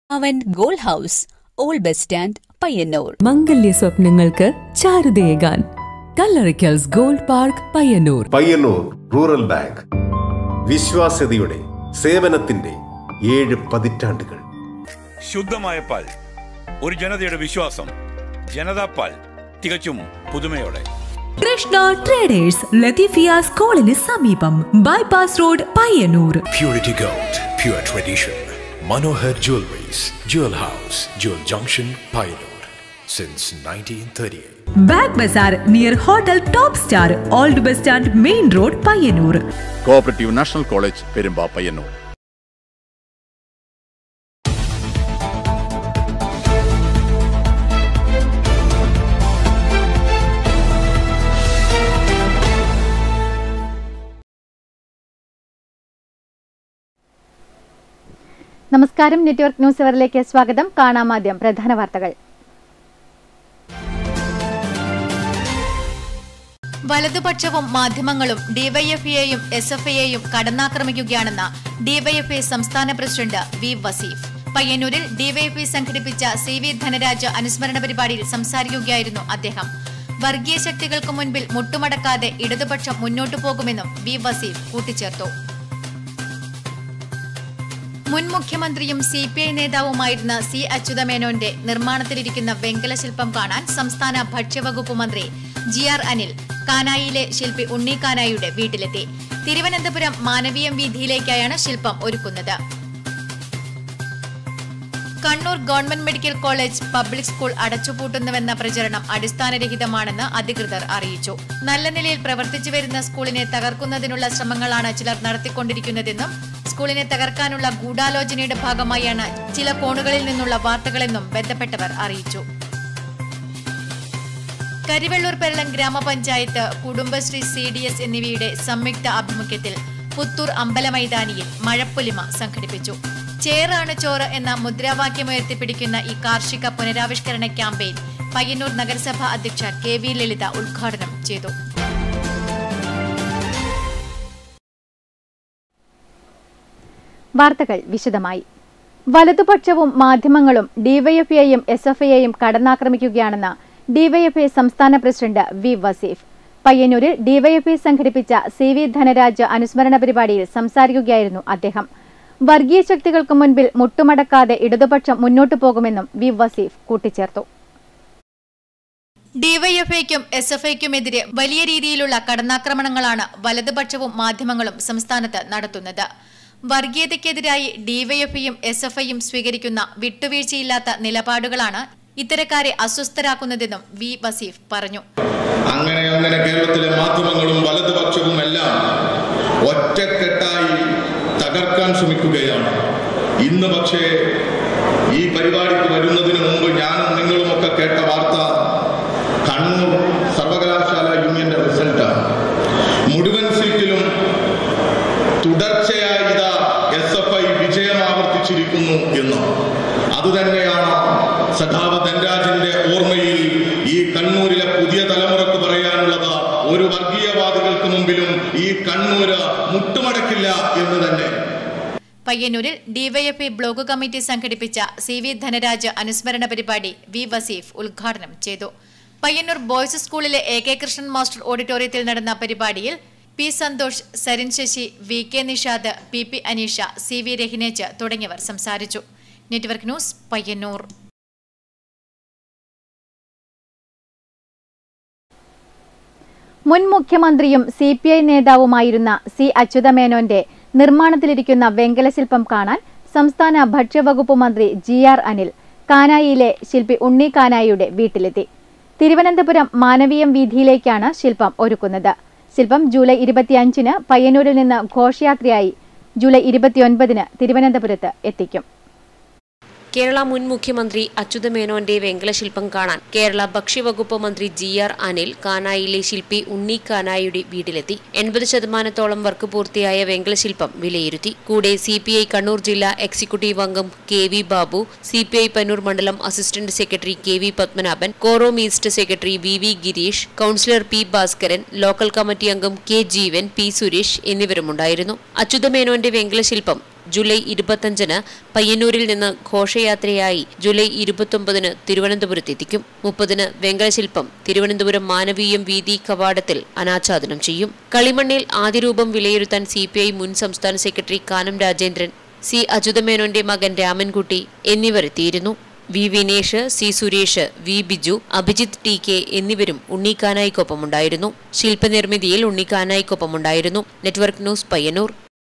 അവൻ gold house old bus stand Payyanur മംഗല്യ സ്വപ്നങ്ങൾക്ക് ചാരുതയേകാൻ Kallarikkal's gold park Payyanur Payyanur rural bank വിശ്വാസ്യതയുടെ സേവനത്തിന്റെ ഏഴ് പതിറ്റാണ്ടുകൾ ശുദ്ധമായ പാൽ ഒരു ജനതയുടെ വിശ്വാസം ജനതാ പാൽ തികച്ചും പുതുമയോടെ കൃഷ്ണ ട്രേഡേഴ്സ് ലത്തീഫിയ സ്കൂളിന് സമീപം bypass road Payyanur Purity Gold, pure tradition. Manohar Jewelries, Jewel House, Jewel Junction, Pioneer. Since 1938. Bag ബസാർ near hotel top star old bus stand main road Payyanur cooperative national college Perumba Payyanur നമസ്കാരം നെറ്റ്വർക്ക് ന്യൂസ് അവറിലേക്ക് സ്വാഗതം കാണാമാദ്യം പ്രധാന വാർത്തകൾ വലതുപക്ഷവും മാധ്യമങ്ങളും ഡിവൈഎഫ്ഐയെയും എസ് എഫ് ഐയെയും കടന്നാക്രമിക്കുകയാണെന്ന് ഡിവൈഎഫ്ഐ സംസ്ഥാന പ്രസിഡന്റ് വി വസീഫ് പയ്യന്നൂരിൽ ഡിവൈഎഫ്ഐ സംഘടിപ്പിച്ച സി വി ധനരാജ് അനുസ്മരണ പരിപാടിയിൽ സംസാരിക്കുകയായിരുന്നു അദ്ദേഹം വർഗീയ ശക്തികൾക്ക് മുൻപിൽ മുട്ടുമടക്കാതെ ഇടതുപക്ഷം മുന്നോട്ടു പോകുമെന്നും വി വസീഫ് കൂട്ടിച്ചേർത്തു മുൻ മുഖ്യമന്ത്രിയും സി പി ഐ നേതാവുമായിരുന്ന സി അച്യുതമേനോന്റെ നിർമ്മാണത്തിലിരിക്കുന്ന വെങ്കല ശില്പം കാണാൻ സംസ്ഥാന ഭക്ഷ്യവകുപ്പ് മന്ത്രി ജി ആർ അനിൽ കാനായിലെ ശില്പി ഉണ്ണി കാനായിയുടെ വീട്ടിലെത്തി തിരുവനന്തപുരം മാനവീയം വീതിയിലേക്കായാണ് ശില്പം ഒരുക്കുന്നത് Kannur government medical college public school അടച്ചുപൂട്ടുന്നുവെന്ന പ്രചരണം അടിസ്ഥാനരഹിതമാണെന്ന് അധികൃതർ അറിയിച്ചു നല്ല നിലയിൽ പ്രവർത്തിച്ചു വരുന്ന സ്കൂളിനെ തകർക്കുന്നതിനുള്ള ശ്രമങ്ങളാണ് ചിലർ നടത്തിക്കൊണ്ടിരിക്കുന്നതെന്നും സ്കൂളിനെ തകർക്കാനുള്ള ഗൂഢാലോചനയുടെ ഭാഗമായാണ് ചില കോണുകളിൽ നിന്നുള്ള വാർത്തകളെന്നും ബന്ധപ്പെട്ടവർ അറിയിച്ചു കരിവെള്ളൂർ പെരളം ഗ്രാമപഞ്ചായത്ത് കുടുംബശ്രീ സി ഡി എസ് എന്നിവയുടെ സംയുക്ത ആഭിമുഖ്യത്തിൽ പുത്തൂർ അമ്പലമൈതാനിയിൽ മഴപ്പൊലിമ സംഘടിപ്പിച്ചു ചേറാണ് ചോറ് എന്ന മുദ്രാവാക്യമുയർത്തിപ്പിടിക്കുന്ന ഈ കാർഷിക പുനരാവിഷ്കരണ ക്യാമ്പയിൻ പയ്യന്നൂർ നഗരസഭ അധ്യക്ഷ കെ വി ലളിത ഉദ്ഘാടനം ചെയ്തു വാർത്തകൾ വിശദമായി വലതുപക്ഷവും മാധ്യമങ്ങളും ഡിവൈഎഫ്ഐയെയും എസ് എഫ് ഐയെയും കടന്നാക്രമിക്കുകയാണെന്ന് ഡിവൈഎഫ്ഐ സംസ്ഥാന പ്രസിഡന്റ് വി വസീഫ് പയ്യന്നൂരിൽ ഡിവൈഎഫ്ഐ സംഘടിപ്പിച്ച സി വി ധനരാജ് അനുസ്മരണ പരിപാടിയിൽ സംസാരിക്കുകയായിരുന്നു അദ്ദേഹം വർഗീയ ശക്തികൾക്ക് മുൻപിൽ മുട്ടുമടക്കാതെ ഇടതുപക്ഷം മുന്നോട്ടു പോകുമെന്നും വി വസീഫ് കൂട്ടിച്ചേർത്തു ഡിവൈഎഫ്ഐക്കും എസ് എഫ് ഐക്കുമെതിരെ വലിയ രീതിയിലുള്ള കടന്നാക്രമണങ്ങളാണ് വലതുപക്ഷവും മാധ്യമങ്ങളും സംസ്ഥാനത്ത് നടത്തുന്നത് വർഗീയതയ്ക്കെതിരായി ഡിവൈഎഫ്ഐയും എസ് എഫ് ഐയും സ്വീകരിക്കുന്ന വിട്ടുവീഴ്ചയില്ലാത്ത നിലപാടുകളാണ് ഇത്തരക്കാരെ അസ്വസ്ഥരാക്കുന്നതെന്നും വി വസീഫ് പറഞ്ഞു അങ്ങനെ അങ്ങനെ കേരളത്തിലെ മാധ്യമങ്ങളും വലതുപക്ഷവും എല്ലാം ഒറ്റക്കെട്ടായി തകർക്കാൻ ശ്രമിക്കുകയാണ് ഇന്ന് പക്ഷേ ഈ പരിപാടിക്ക് വരുന്നതിന് മുമ്പ് ഞാനും നിങ്ങളുമൊക്കെ കേട്ട വാർത്ത കണ്ണൂർ സർവകലാശാല യൂണിയന്റെ റിസൾട്ടാണ് മുഴുവൻ സീറ്റിലും തുടർച്ചയായി ഇതാ എസ് എഫ് ഐ വിജയം ആവർത്തിച്ചിരിക്കുന്നു എന്ന് അതുതന്നെയാണ് സഖാവ് ധൻരാജിന്റെ ഓർമ്മയിൽ ഈ കണ്ണൂരിലെ പുതിയ തലമുറക്ക് പറയാനുള്ളത് ഒരു വർഗീയവാദികൾക്ക് മുമ്പിലും ഈ കണ്ണൂര് മുട്ടുമടക്കില്ല എന്ന് തന്നെ പയ്യന്നൂരിൽ ഡിവൈഎഫ്ഐ ബ്ലോക്ക് കമ്മിറ്റി സംഘടിപ്പിച്ച സി വി ധനരാജ് അനുസ്മരണ പരിപാടി വി വസീഫ് ഉദ്ഘാടനം ചെയ്തു പയ്യന്നൂർ ബോയ്സ് സ്കൂളിലെ എ കെ കൃഷ്ണൻ മാസ്റ്റർ ഓഡിറ്റോറിയത്തിൽ നടന്ന പരിപാടിയിൽ P Santhosh Sarin Sasi V K Nishad P P Aneesha C V Rahinej തുടങ്ങിയവർ സംസാരിച്ചു നെറ്റ്വർക്ക് ന്യൂസ് പയ്യന്നൂർ മുൻ മുഖ്യമന്ത്രിയും സി പി ഐ നേതാവുമായിരുന്ന സി അച്യുതമേനോന്റെ നിർമ്മാണത്തിലിരിക്കുന്ന വെങ്കല ശില്പം കാണാൻ സംസ്ഥാന ഭക്ഷ്യവകുപ്പ് മന്ത്രി ജി ആർ അനിൽ കാനായിയിലെ ശില്പി ഉണ്ണി കാനായിയുടെ വീട്ടിലെത്തി തിരുവനന്തപുരം മാനവീയം വീതിയിലേക്കാണ് ശില്പം ഒരുക്കുന്നത് ശില്പം ജൂലൈ ഇരുപത്തിയഞ്ചിന് പയ്യന്നൂരിൽ നിന്ന് ഘോഷയാത്രയായി ജൂലൈ ഇരുപത്തിയൊൻപതിന് തിരുവനന്തപുരത്ത് എത്തിക്കും കേരള മുൻ മുഖ്യമന്ത്രി അച്യുതമേനോന്റെ വെങ്കലശില്പം കാണാൻ കേരള ഭക്ഷ്യവകുപ്പ് മന്ത്രി ജി ആർ അനിൽ കാനായിലെ ശില്പി ഉണ്ണി കാനായിയുടെ വീട്ടിലെത്തി എൺപത് ശതമാനത്തോളം വർക്ക് പൂർത്തിയായ വെങ്കലശില്പം വിലയിരുത്തി കൂടെ സി പി ഐ കണ്ണൂർ ജില്ലാ എക്സിക്യൂട്ടീവ് അംഗം K V Babu C P I Pannur മണ്ഡലം assistant secretary K V Padmanabhan Korom east secretary V V Gireesh councillor P Bhaskaran local committee അംഗം കെ ജീവൻ പി സുരേഷ് എന്നിവരുമുണ്ടായിരുന്നു അച്യുതമേനോന്റെ വെങ്കലശില്പം ജൂലൈ ഇരുപത്തഞ്ചിന് പയ്യന്നൂരിൽ നിന്ന് ഘോഷയാത്രയായി ജൂലൈ ഇരുപത്തൊമ്പതിന് തിരുവനന്തപുരത്തെത്തിക്കും മുപ്പതിന് വെങ്കലശില്പം തിരുവനന്തപുരം മാനവീയം വീതി കവാടത്തിൽ അനാച്ഛാദനം ചെയ്യും കളിമണ്ണിൽ ആദ്യരൂപം വിലയിരുത്താൻ സി മുൻ സംസ്ഥാന സെക്രട്ടറി കാനം രാജേന്ദ്രൻ സി അച്യുതമേനോന്റെ മകൻ രാമൻകുട്ടി എന്നിവരെത്തിയിരുന്നു V Vinesh C Suresh V Biju Abhijith T K എന്നിവരും ഉണ്ണിക്കാനായിക്കൊപ്പമുണ്ടായിരുന്നു ശില്പനിർമ്മിതിയിൽ ഉണ്ണിക്കാനായിക്കൊപ്പമുണ്ടായിരുന്നു നെറ്റ്വർക്ക് ന്യൂസ് പയ്യന്നൂർ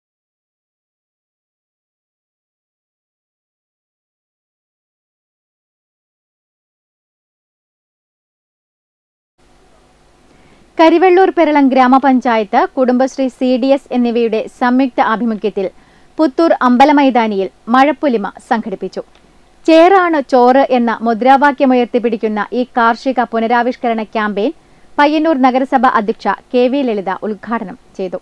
കരിവെള്ളൂർ പെരളം ഗ്രാമപഞ്ചായത്ത് കുടുംബശ്രീ സി ഡി എസ് എന്നിവയുടെ സംയുക്ത ആഭിമുഖ്യത്തിൽ പുത്തൂർ അമ്പലമൈതാനിയിൽ മഴപ്പൊലിമ സംഘടിപ്പിച്ചു ചേറാണ് ചോറ് എന്ന മുദ്രാവാക്യമുയർത്തിപ്പിടിക്കുന്ന ഈ കാർഷിക പുനരാവിഷ്കരണ ക്യാമ്പയിൻ പയ്യന്നൂർ നഗരസഭ അധ്യക്ഷ കെ വി ലളിത ഉദ്ഘാടനം ചെയ്തു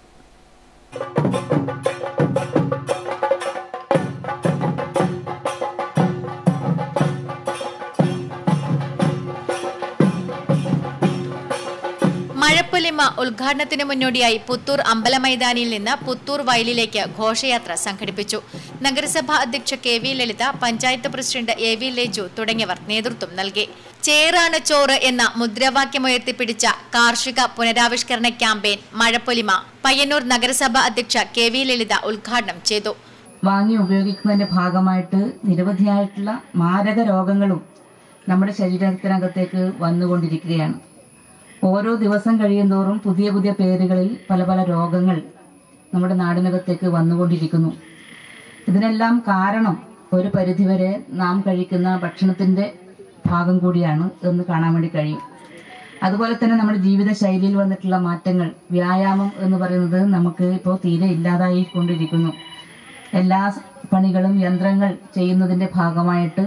മഴപ്പൊലിമ ഉദ്ഘാടനത്തിന് മുന്നോടിയായി പുത്തൂർ അമ്പലമൈതാനിയിൽ നിന്ന് പുത്തൂർ വയലിലേക്ക് ഘോഷയാത്ര സംഘടിപ്പിച്ചു നഗരസഭാ അധ്യക്ഷ K V Lalitha panchayat president A V Leju തുടങ്ങിയവർ നേതൃത്വം നൽകി ചേറാണ് ചോറ് എന്ന മുദ്രാവാക്യമുയർത്തിപ്പിടിച്ച കാർഷിക പുനരാവിഷ്കരണ ക്യാമ്പയിൻ മഴപ്പൊലിമ പയ്യന്നൂർ നഗരസഭ അധ്യക്ഷ കെ വി ലളിത ഉദ്ഘാടനം ചെയ്തു വാങ്ങി ഉപയോഗിക്കുന്നതിന്റെ ഭാഗമായിട്ട് നിരവധിയായിട്ടുള്ള മാരക രോഗങ്ങളും നമ്മുടെ ശരീരത്തിനകത്തേക്ക് വന്നുകൊണ്ടിരിക്കുകയാണ് ഓരോ ദിവസം കഴിയുന്തോറും പുതിയ പുതിയ പേരുകളിൽ പല പല രോഗങ്ങൾ നമ്മുടെ നാടിനകത്തേക്ക് വന്നുകൊണ്ടിരിക്കുന്നു ഇതിനെല്ലാം കാരണം ഒരു പരിധിവരെ നാം കഴിക്കുന്ന ഭക്ഷണത്തിന്റെ ഭാഗം കൂടിയാണ് എന്ന് കാണാൻ വേണ്ടി കഴിയും അതുപോലെ തന്നെ നമ്മുടെ ജീവിതശൈലിയിൽ വന്നിട്ടുള്ള മാറ്റങ്ങൾ വ്യായാമം എന്ന് പറയുന്നത് നമുക്ക് ഇപ്പോൾ തീരെ ഇല്ലാതായി കൊണ്ടിരിക്കുന്നു എല്ലാ പണികളും യന്ത്രങ്ങൾ ചെയ്യുന്നതിന്റെ ഭാഗമായിട്ട്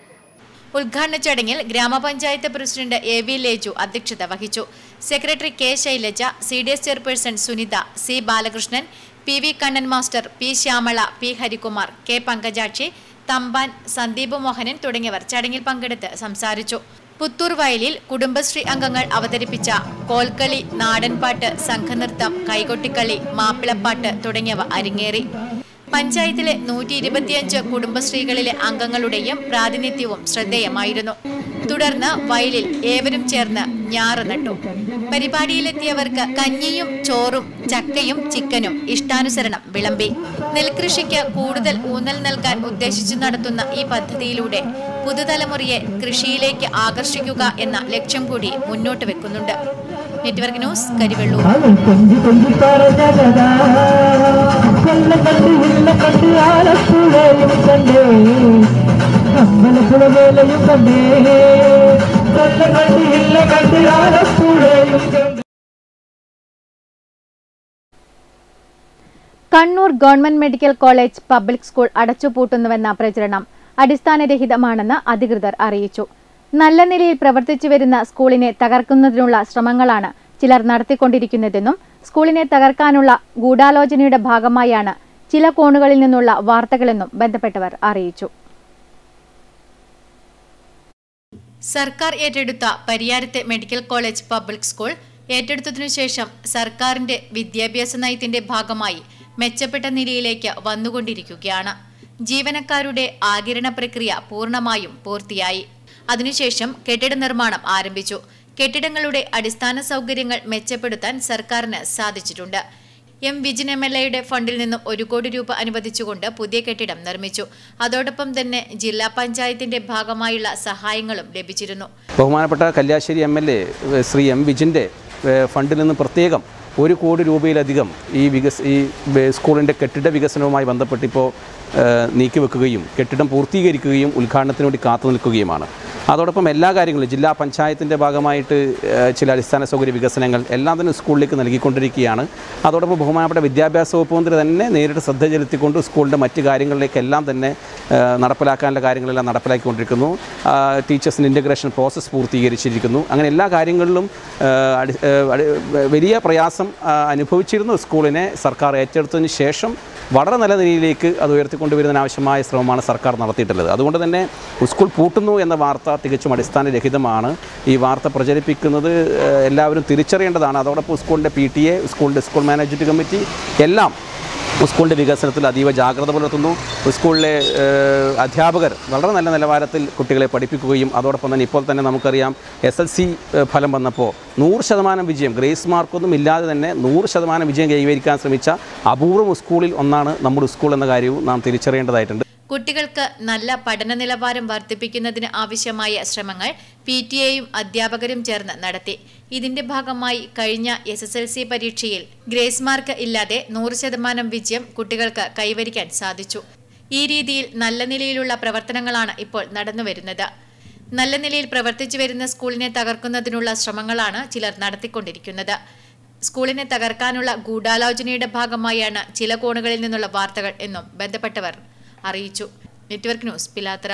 ഉദ്ഘാടന ചടങ്ങിൽ ഗ്രാമപഞ്ചായത്ത് പ്രസിഡന്റ് എ വി ലേജു അധ്യക്ഷത വഹിച്ചു secretary K Shailaja C D S chairperson Sunitha C Balakrishnan P V Kannan master P Shyamala P Harikumar K Pankajakshi Thampan Sandeep Mohanan തുടങ്ങിയവർ ചടങ്ങിൽ പങ്കെടുത്ത് സംസാരിച്ചു പുത്തൂർ വയലിൽ കുടുംബശ്രീ അംഗങ്ങൾ അവതരിപ്പിച്ച കോൽക്കളി നാടൻപാട്ട് സംഘനൃത്തം കൈകൊട്ടിക്കളി മാപ്പിളപ്പാട്ട് തുടങ്ങിയവ അരങ്ങേറി പഞ്ചായത്തിലെ നൂറ്റി ഇരുപത്തിയഞ്ച് കുടുംബശ്രീകളിലെ അംഗങ്ങളുടെയും പ്രാതിനിധ്യവും ശ്രദ്ധേയമായിരുന്നു തുടർന്ന് വയലിൽ ഏവരും ചേർന്ന് ഞാറ് നട്ടു പരിപാടിയിലെത്തിയവർക്ക് കഞ്ഞിയും ചോറും ചക്കയും ചിക്കനും ഇഷ്ടാനുസരണം വിളമ്പി നെൽകൃഷിക്ക് കൂടുതൽ ഊന്നൽ നൽകാൻ ഉദ്ദേശിച്ചു നടത്തുന്ന ഈ പദ്ധതിയിലൂടെ പുതുതലമുറയെ കൃഷിയിലേക്ക് ആകർഷിക്കുക എന്ന ലക്ഷ്യം കൂടി മുന്നോട്ട് വെക്കുന്നുണ്ട് നെറ്റ്വർക്ക് ന്യൂസ് കരിവെള്ളൂർ കൊഞ്ചി കൊഞ്ചി പറഞ്ഞതാ കൊല്ല കണ്ട് ഇല്ല കണ്ട് ആലപ്പുഴയും കണ്ടേ അമ്പലപ്പുഴ വേലയും കണ്ടേ കൊല്ല കണ്ട് ഇല്ല കണ്ട് ആലപ്പുഴയും കണ്ടേ Kannur government medical college public school അടച്ചുപൂട്ടുന്നുവെന്ന പ്രചരണം അടിസ്ഥാനരഹിതമാണെന്ന് അധികൃതർ അറിയിച്ചു നല്ല നിലയിൽ പ്രവർത്തിച്ചു വരുന്ന സ്കൂളിനെ തകർക്കുന്നതിനുള്ള ശ്രമങ്ങളാണ് ചിലർ നടത്തിക്കൊണ്ടിരിക്കുന്നതെന്നും സ്കൂളിനെ തകർക്കാനുള്ള ഗൂഢാലോചനയുടെ ഭാഗമായാണ് ചില കോണുകളിൽ നിന്നുള്ള വാർത്തകളെന്നും ബന്ധപ്പെട്ടവർ അറിയിച്ചു സർക്കാർ ഏറ്റെടുത്ത പരിയാരത്തെ മെഡിക്കൽ കോളേജ് പബ്ലിക് സ്കൂൾ ഏറ്റെടുത്തതിനു ശേഷം സർക്കാരിന്റെ വിദ്യാഭ്യാസ നയത്തിന്റെ ഭാഗമായി മെച്ചപ്പെട്ട നിലയിലേക്ക് വന്നുകൊണ്ടിരിക്കുകയാണ് ജീവനക്കാരുടെ ആകിരണ പ്രക്രിയ പൂർണ്ണമായും പൂർത്തിയായി അതിനുശേഷം കെട്ടിട നിർമ്മാണം ആരംഭിച്ചു കെട്ടിടങ്ങളുടെ അടിസ്ഥാന സൗകര്യങ്ങൾ മെച്ചപ്പെടുത്താൻ സർക്കാരിന് സാധിച്ചിട്ടുണ്ട് എം വിജിൻ എം എൽ എയുടെ ഫണ്ടിൽ നിന്നും ഒരു കോടി രൂപ അനുവദിച്ചുകൊണ്ട് പുതിയ കെട്ടിടം നിർമ്മിച്ചു അതോടൊപ്പം തന്നെ ജില്ലാ പഞ്ചായത്തിന്റെ ഭാഗമായുള്ള സഹായങ്ങളും ലഭിച്ചിരുന്നു ബഹുമാനപ്പെട്ട Kalliasseri M L A Shri M വിജിൻ്റെ ഫണ്ടിൽ നിന്ന് പ്രത്യേകം ഒരു കോടി രൂപയിലധികം ഈ വികസ് ഈ ബേ- സ്കൂളിൻ്റെ കെട്ടിട വികസനവുമായി ബന്ധപ്പെട്ട് ഇപ്പോൾ നീക്കിവെക്കുകയും കെട്ടിടം പൂർത്തീകരിക്കുകയും ഉദ്ഘാടനത്തിന് വേണ്ടി കാത്തു നിൽക്കുകയുമാണ് അതോടൊപ്പം എല്ലാ കാര്യങ്ങളും ജില്ലാ പഞ്ചായത്തിൻ്റെ ഭാഗമായിട്ട് ഏഹ്, ചില അടിസ്ഥാന സൗകര്യ വികസനങ്ങൾ എല്ലാം തന്നെ സ്കൂളിലേക്ക് നൽകിക്കൊണ്ടിരിക്കുകയാണ് അതോടൊപ്പം ബഹുമാനപ്പെട്ട വിദ്യാഭ്യാസ വകുപ്പ് മന്ത്രി തന്നെ നേരിട്ട് ശ്രദ്ധ ചെലുത്തിക്കൊണ്ട് സ്കൂളിൻ്റെ മറ്റ് കാര്യങ്ങളിലേക്കെല്ലാം തന്നെ ഏഹ്, നടപ്പിലാക്കാനുള്ള കാര്യങ്ങളെല്ലാം നടപ്പിലാക്കിക്കൊണ്ടിരിക്കുന്നു ആ, ടീച്ചേഴ്സിൻ്റെ ഇൻ്റഗ്രേഷൻ പ്രോസസ്സ് പൂർത്തീകരിച്ചിരിക്കുന്നു അങ്ങനെ എല്ലാ കാര്യങ്ങളിലും ഏഹ്, അടി- ഏഹ്, അടി- വലിയ പ്രയാസം ആ, അനുഭവിച്ചിരുന്ന സ്കൂളിനെ സർക്കാർ ഏറ്റെടുത്തതിന് ശേഷം വളരെ നല്ല നിലയിലേക്ക് അത് ഉയർത്തിക്കൊണ്ടുവരുന്നതിന് ആവശ്യമായ ശ്രമമാണ് സർക്കാർ നടത്തിയിട്ടുള്ളത് അതുകൊണ്ട് തന്നെ സ്കൂൾ പൂട്ടുന്നു എന്ന വാർത്ത തികച്ചും അടിസ്ഥാനരഹിതമാണ് ഈ വാർത്ത പ്രചരിപ്പിക്കുന്നത് ഏഹ്, എല്ലാവരും തിരിച്ചറിയേണ്ടതാണ് അതോടൊപ്പം സ്കൂളിൻ്റെ പി ടി എ സ്കൂളിൻ്റെ സ്കൂൾ മാനേജ്മെൻറ്റ് കമ്മിറ്റി എല്ലാം സ്കൂളിൻ്റെ വികസനത്തിൽ അതീവ ജാഗ്രത പുലർത്തുന്നു സ്കൂളിലെ ഏഹ്, അധ്യാപകർ വളരെ നല്ല നിലവാരത്തിൽ കുട്ടികളെ പഠിപ്പിക്കുകയും അതോടൊപ്പം തന്നെ ഇപ്പോൾ തന്നെ നമുക്കറിയാം എസ് എൽ സി ഫലം വന്നപ്പോൾ നൂറ് ശതമാനം വിജയം ഗ്രേസ് മാർക്കൊന്നും ഇല്ലാതെ തന്നെ നൂറ് ശതമാനം വിജയം കൈവരിക്കാൻ ശ്രമിച്ച അപൂർവം സ്കൂളിൽ ഒന്നാണ് നമ്മുടെ സ്കൂൾ എന്ന കാര്യവും നാം തിരിച്ചറിയേണ്ടതായിട്ടുണ്ട് കുട്ടികൾക്ക് നല്ല പഠന നിലവാരം വർദ്ധിപ്പിക്കുന്നതിന് ആവശ്യമായ ശ്രമങ്ങൾ പി ടി എയും അധ്യാപകരും ചേർന്ന് നടത്തി ഇതിന്റെ ഭാഗമായി കഴിഞ്ഞ എസ് എസ് എൽ സി പരീക്ഷയിൽ ഗ്രേസ് മാർക്ക് ഇല്ലാതെ നൂറ് ശതമാനം വിജയം കുട്ടികൾക്ക് കൈവരിക്കാൻ സാധിച്ചു ഈ രീതിയിൽ നല്ല നിലയിലുള്ള പ്രവർത്തനങ്ങളാണ് ഇപ്പോൾ നടന്നുവരുന്നത് നല്ല നിലയിൽ പ്രവർത്തിച്ചു വരുന്ന സ്കൂളിനെ തകർക്കുന്നതിനുള്ള ശ്രമങ്ങളാണ് ചിലർ നടത്തിക്കൊണ്ടിരിക്കുന്നത് സ്കൂളിനെ തകർക്കാനുള്ള ഗൂഢാലോചനയുടെ ഭാഗമായാണ് ചില കോണുകളിൽ നിന്നുള്ള വാർത്തകൾ എന്നും ബന്ധപ്പെട്ടവർ അറിയിച്ചു നെറ്റ്വർക്ക് ന്യൂസ് പിലാത്തറ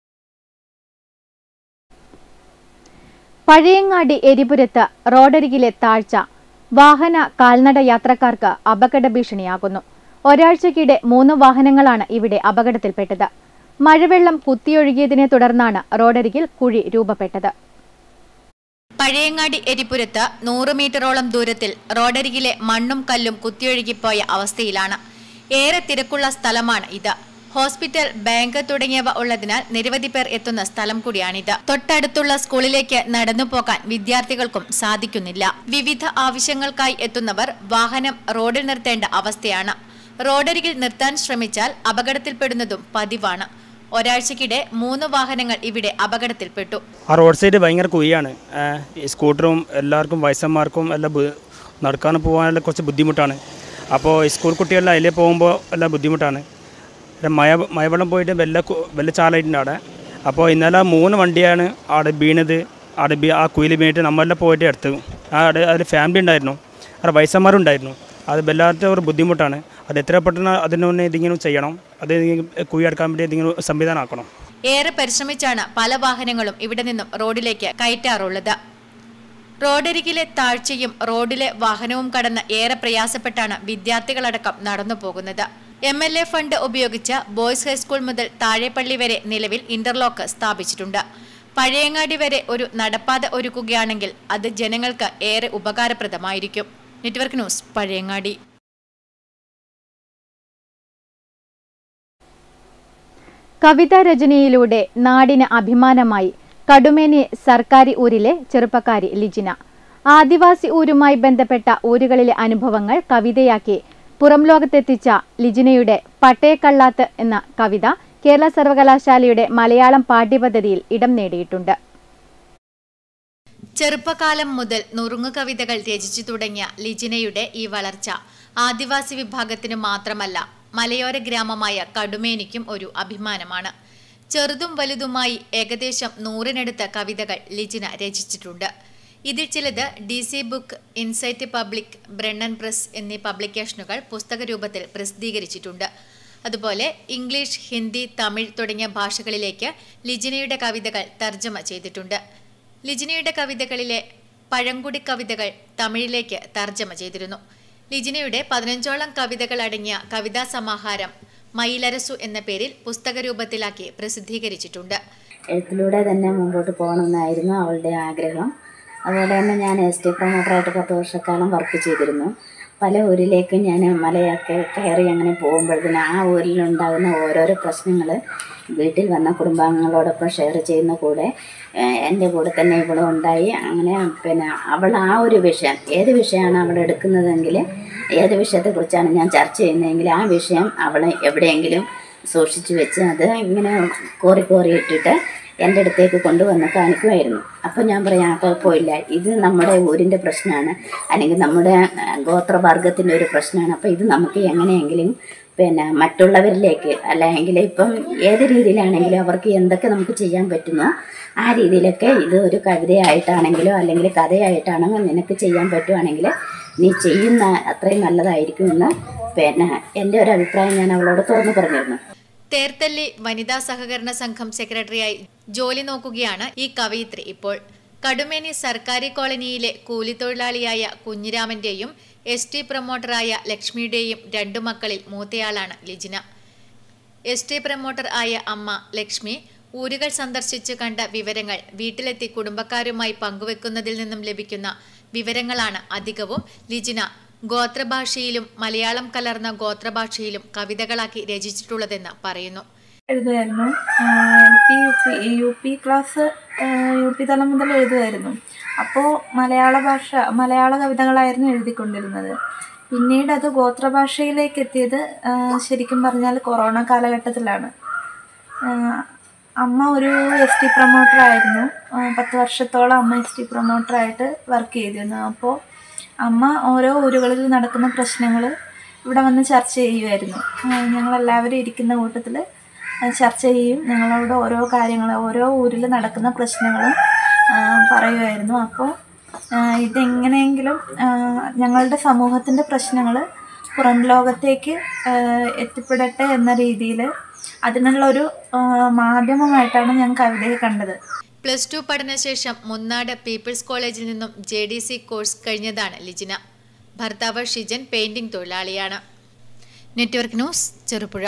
പഴയങ്ങാടി എരിപുരത്ത് റോഡരികിലെ താഴ്ച വാഹന കാൽനട യാത്രക്കാർക്ക് അപകട ഭീഷണിയാകുന്നു ഒരാഴ്ചക്കിടെ മൂന്ന് വാഹനങ്ങളാണ് ഇവിടെ അപകടത്തിൽപ്പെട്ടത് മഴവെള്ളം കുത്തിയൊഴുകിയതിനെ തുടർന്നാണ് റോഡരികിൽ കുഴി രൂപപ്പെട്ടത് പഴയങ്ങാടി എരിപുരത്ത് നൂറ് മീറ്ററോളം ദൂരത്തിൽ റോഡരികിലെ മണ്ണും കല്ലും കുത്തിയൊഴുകിപ്പോയ അവസ്ഥയിലാണ് ഏറെ തിരക്കുള്ള സ്ഥലമാണ് ഇത് ഹോസ്പിറ്റൽ ബാങ്ക് തുടങ്ങിയവ ഉള്ളതിനാൽ നിരവധി പേർ എത്തുന്ന സ്ഥലം കൂടിയാണിത് തൊട്ടടുത്തുള്ള സ്കൂളിലേക്ക് നടന്നു പോകാൻ വിദ്യാർത്ഥികൾക്കും സാധിക്കുന്നില്ല വിവിധ ആവശ്യങ്ങൾക്കായി എത്തുന്നവർ വാഹനം റോഡിൽ നിർത്തേണ്ട അവസ്ഥയാണ് റോഡരികിൽ നിർത്താൻ ശ്രമിച്ചാൽ അപകടത്തിൽപ്പെടുന്നതും പതിവാണ് ഒരാഴ്ചക്കിടെ മൂന്ന് വാഹനങ്ങൾ ഇവിടെ അപകടത്തിൽപ്പെട്ടു ആ റോഡ് സൈഡ് ഭയങ്കര കുഴിയാണ് ഏ, ഈ സ്കൂട്ടറും എല്ലാവർക്കും വയസ്സന്മാർക്കും എല്ലാം ബു- നടക്കാനും പോകാനെല്ലാം കുറച്ച് ബുദ്ധിമുട്ടാണ് അപ്പോൾ ഈ സ്കൂൾ കുട്ടികളെല്ലാം അതിലേ പോകുമ്പോൾ എല്ലാം ബുദ്ധിമുട്ടാണ് പിന്നെ മഴ മഴവെള്ളം പോയിട്ട് വെല്ല കു- വെല്ല ചാലായിട്ടുണ്ട് അവിടെ അപ്പോൾ ഇന്നലെ മൂന്ന് വണ്ടിയാണ് അവിടെ വീണത് അവിടെ ബി- ആ കുയിൽ വീണിട്ട് നമ്മളെല്ലാം പോയിട്ട് എടുത്തു ആ അവിടെ അതിൽ ഫാമിലി ഉണ്ടായിരുന്നു അവിടെ വയസ്സന്മാരുണ്ടായിരുന്നു അത് വല്ലാത്ത ഒരു ബുദ്ധിമുട്ടാണ് അത് എത്ര പെട്ടെന്ന് അതിന് മുന്നേ ഇതിങ്ങനെ ചെയ്യണം അത് കുഴി അടക്കാൻ വേണ്ടി എന്തെങ്കിലും സംവിധാനം ആക്കണം ഏറെ പരിശ്രമിച്ചാണ് പല വാഹനങ്ങളും ഇവിടെ നിന്നും റോഡിലേക്ക് കയറ്റാറുള്ളത് റോഡരികിലെ താഴ്ചയും റോഡിലെ വാഹനവും കടന്ന് ഏറെ പ്രയാസപ്പെട്ടാണ് വിദ്യാർത്ഥികളടക്കം നടന്നു പോകുന്നത് എം എൽ എ ഫണ്ട് ഉപയോഗിച്ച് ബോയ്സ് ഹൈസ്കൂൾ മുതൽ താഴെപ്പള്ളി വരെ നിലവിൽ ഇന്റർലോക്ക് സ്ഥാപിച്ചിട്ടുണ്ട് പഴയങ്ങാടി വരെ ഒരു നടപ്പാത ഒരുക്കുകയാണെങ്കിൽ അത് ജനങ്ങൾക്ക് ഏറെ ഉപകാരപ്രദമായിരിക്കും നെറ്റ്വർക്ക് ന്യൂസ് പഴയങ്ങാടി കവിതാ രചനയിലൂടെ നാടിന് അഭിമാനമായി കടുമേനി സർക്കാരി ഊരിലെ ചെറുപ്പക്കാരി ലിജിന ആദിവാസി ഊരുമായി ബന്ധപ്പെട്ട ഊരുകളിലെ അനുഭവങ്ങൾ കവിതയാക്കി പുറം ലോകത്തെത്തിച്ച ലിജിനയുടെ പട്ടയക്കള്ളാത്ത് എന്ന കവിത കേരള സർവകലാശാലയുടെ മലയാളം പാഠ്യപദ്ധതിയിൽ ഇടം നേടിയിട്ടുണ്ട് ചെറുപ്പകാലം മുതൽ നുറുങ്ങു കവിതകൾ രചിച്ചു തുടങ്ങിയ ലിജിനയുടെ ഈ വളർച്ച ആദിവാസി വിഭാഗത്തിന് മാത്രമല്ല മലയോര ഗ്രാമമായ കടുമേനിക്കും ഒരു അഭിമാനമാണ് ചെറുതും വലുതുമായി ഏകദേശം നൂറിനടുത്ത കവിതകൾ ലിജിന രചിച്ചിട്ടുണ്ട് ഇതിൽ ചിലത് D C book insight public Brennen press എന്നീ പബ്ലിക്കേഷനുകൾ പുസ്തക രൂപത്തിൽ പ്രസിദ്ധീകരിച്ചിട്ടുണ്ട് അതുപോലെ ഇംഗ്ലീഷ് ഹിന്ദി തമിഴ് തുടങ്ങിയ ഭാഷകളിലേക്ക് ലിജിനയുടെ കവിതകൾ തർജ്ജമ ചെയ്തിട്ടുണ്ട് ലിജിനയുടെ കവിതകളിലെ പഴങ്കുടി കവിതകൾ തമിഴിലേക്ക് തർജ്ജമ ചെയ്തിരുന്നു ലിജിനയുടെ പതിനഞ്ചോളം കവിതകൾ അടങ്ങിയ കവിതാ സമാഹാരം മയിലരസു എന്ന പേരിൽ പുസ്തക രൂപത്തിലാക്കി പ്രസിദ്ധീകരിച്ചിട്ടുണ്ട് എഴുത്തിലൂടെ തന്നെ മുമ്പോട്ട് പോകണമെന്നായിരുന്നു അവളുടെ ആഗ്രഹം അതുപോലെ തന്നെ ഞാൻ എസ് ടി പ്രൊമോട്ടറായിട്ട് പത്ത് വർഷക്കാലം വർക്ക് ചെയ്തിരുന്നു പല ഊരിലേക്കും ഞാൻ മലയൊക്കെ കയറി അങ്ങനെ പോകുമ്പോഴത്തേന് ആ ഊരിലുണ്ടാകുന്ന ഓരോരോ പ്രശ്നങ്ങൾ വീട്ടിൽ വന്ന കുടുംബാംഗങ്ങളോടൊപ്പം ഷെയർ ചെയ്യുന്ന കൂടെ ഏഹ്, എൻ്റെ കൂടെ തന്നെ ഇവിടെ ഉണ്ടായി അങ്ങനെ പിന്നെ അവൾ ആ ഒരു വിഷയം ഏത് വിഷയമാണ് അവൾ എടുക്കുന്നതെങ്കിൽ ഏത് വിഷയത്തെക്കുറിച്ചാണ് ഞാൻ ചർച്ച ചെയ്യുന്നതെങ്കിൽ ആ വിഷയം അവൾ എവിടെയെങ്കിലും സൂക്ഷിച്ചു വെച്ച് അത് ഇങ്ങനെ കോറി കോറി ഇട്ടിട്ട് എൻ്റെ അടുത്തേക്ക് കൊണ്ടുവന്ന് കാണിക്കുമായിരുന്നു അപ്പോൾ ഞാൻ പറയാം "ആ, കുഴപ്പമില്ല ഇത് നമ്മുടെ ഊരിൻ്റെ പ്രശ്നമാണ് അല്ലെങ്കിൽ നമ്മുടെ ആ, ഗോത്രവർഗത്തിൻ്റെ ഒരു പ്രശ്നമാണ് അപ്പോൾ ഇത് നമുക്ക് എങ്ങനെയെങ്കിലും പിന്നെ മറ്റുള്ളവരിലേക്ക് അല്ലെങ്കിൽ ഇപ്പം ഏത് രീതിയിലാണെങ്കിലും അവർക്ക് എന്തൊക്കെ നമുക്ക് ചെയ്യാൻ പറ്റുമോ ആ രീതിയിലൊക്കെ ഇത് ഒരു കവിതയായിട്ടാണെങ്കിലോ അല്ലെങ്കിൽ കഥയായിട്ടാണോ നിനക്ക് ചെയ്യാൻ പറ്റുവാണെങ്കിൽ നീ ചെയ്യുന്ന അത്രയും നല്ലതായിരിക്കുമെന്ന് പിന്നെ എൻ്റെ ഒരു അഭിപ്രായം ഞാൻ അവളോട് തുറന്നു പറഞ്ഞിരുന്നു തേർത്തല്ലി വനിതാ സഹകരണ സംഘം സെക്രട്ടറിയായി ജോലി നോക്കുകയാണ് ഈ കവയിത്രി ഇപ്പോൾ കടുമേനി സർക്കാരി കോളനിയിലെ കൂലിത്തൊഴിലാളിയായ കുഞ്ഞിരാമന്റെയും എസ് ടി പ്രൊമോട്ടറായ ലക്ഷ്മിയുടെയും രണ്ടു മക്കളിൽ മൂത്തയാളാണ് ലിജിന എസ് ടി പ്രൊമോട്ടർ ആയ അമ്മ ലക്ഷ്മി ഊരുകൾ സന്ദർശിച്ച് കണ്ട വിവരങ്ങൾ വീട്ടിലെത്തി കുടുംബക്കാരുമായി പങ്കുവെക്കുന്നതിൽ നിന്നും ലഭിക്കുന്ന വിവരങ്ങളാണ് അധികവും ലിജിന ഗോത്രഭാഷയിലും മലയാളം കലർന്ന ഗോത്രഭാഷയിലും കവിതകളാക്കി രചിച്ചിട്ടുള്ളതെന്ന് പറയുന്നു എഴുതുമായിരുന്നു L P U P U P class U P തലം മുതൽ എഴുതുമായിരുന്നു അപ്പോൾ മലയാള ഭാഷ മലയാള കവിതകളായിരുന്നു എഴുതിക്കൊണ്ടിരുന്നത് പിന്നീട് അത് ഗോത്രഭാഷയിലേക്ക് എത്തിയത് ആ, ശരിക്കും പറഞ്ഞാൽ കൊറോണ കാലഘട്ടത്തിലാണ് ആ, അമ്മ ഒരു എസ് ടി പ്രൊമോട്ടറായിരുന്നു പത്ത് വർഷത്തോളം അമ്മ എസ് ടി പ്രൊമോട്ടറായിട്ട് വർക്ക് ചെയ്തിരുന്നു അപ്പോൾ അമ്മ ഓരോ ഊരുകളിൽ നടക്കുന്ന പ്രശ്നങ്ങൾ ഇവിടെ വന്ന് ചർച്ച ചെയ്യുമായിരുന്നു ആ, ഞങ്ങളെല്ലാവരും ഇരിക്കുന്ന കൂട്ടത്തിൽ ചർച്ച ചെയ്യും ഞങ്ങളോട് ഓരോ കാര്യങ്ങൾ ഓരോ ഊരിൽ നടക്കുന്ന പ്രശ്നങ്ങളും ആ, പറയുമായിരുന്നു അപ്പോൾ ആ, ഇതെങ്ങനെയെങ്കിലും ആ, ഞങ്ങളുടെ സമൂഹത്തിൻ്റെ പ്രശ്നങ്ങൾ പുറം ലോകത്തേക്ക് ആ, എത്തിപ്പെടട്ടെ എന്ന രീതിയിൽ അതിനുള്ളൊരു ആ, മാധ്യമമായിട്ടാണ് ഞാൻ കവിതയെ കണ്ടത് പ്ലസ് ടു പഠനശേഷം മുന്നാട് പീപ്പിൾസ് കോളേജിൽ നിന്നും ജെ ഡി സി കോഴ്സ് കഴിഞ്ഞതാണ് ലിജിന ഭർത്താവ് ഷിജൻ പെയിന്റിംഗ് തൊഴിലാളിയാണ് നെറ്റ്വർക്ക് ന്യൂസ് ചെറുപുഴ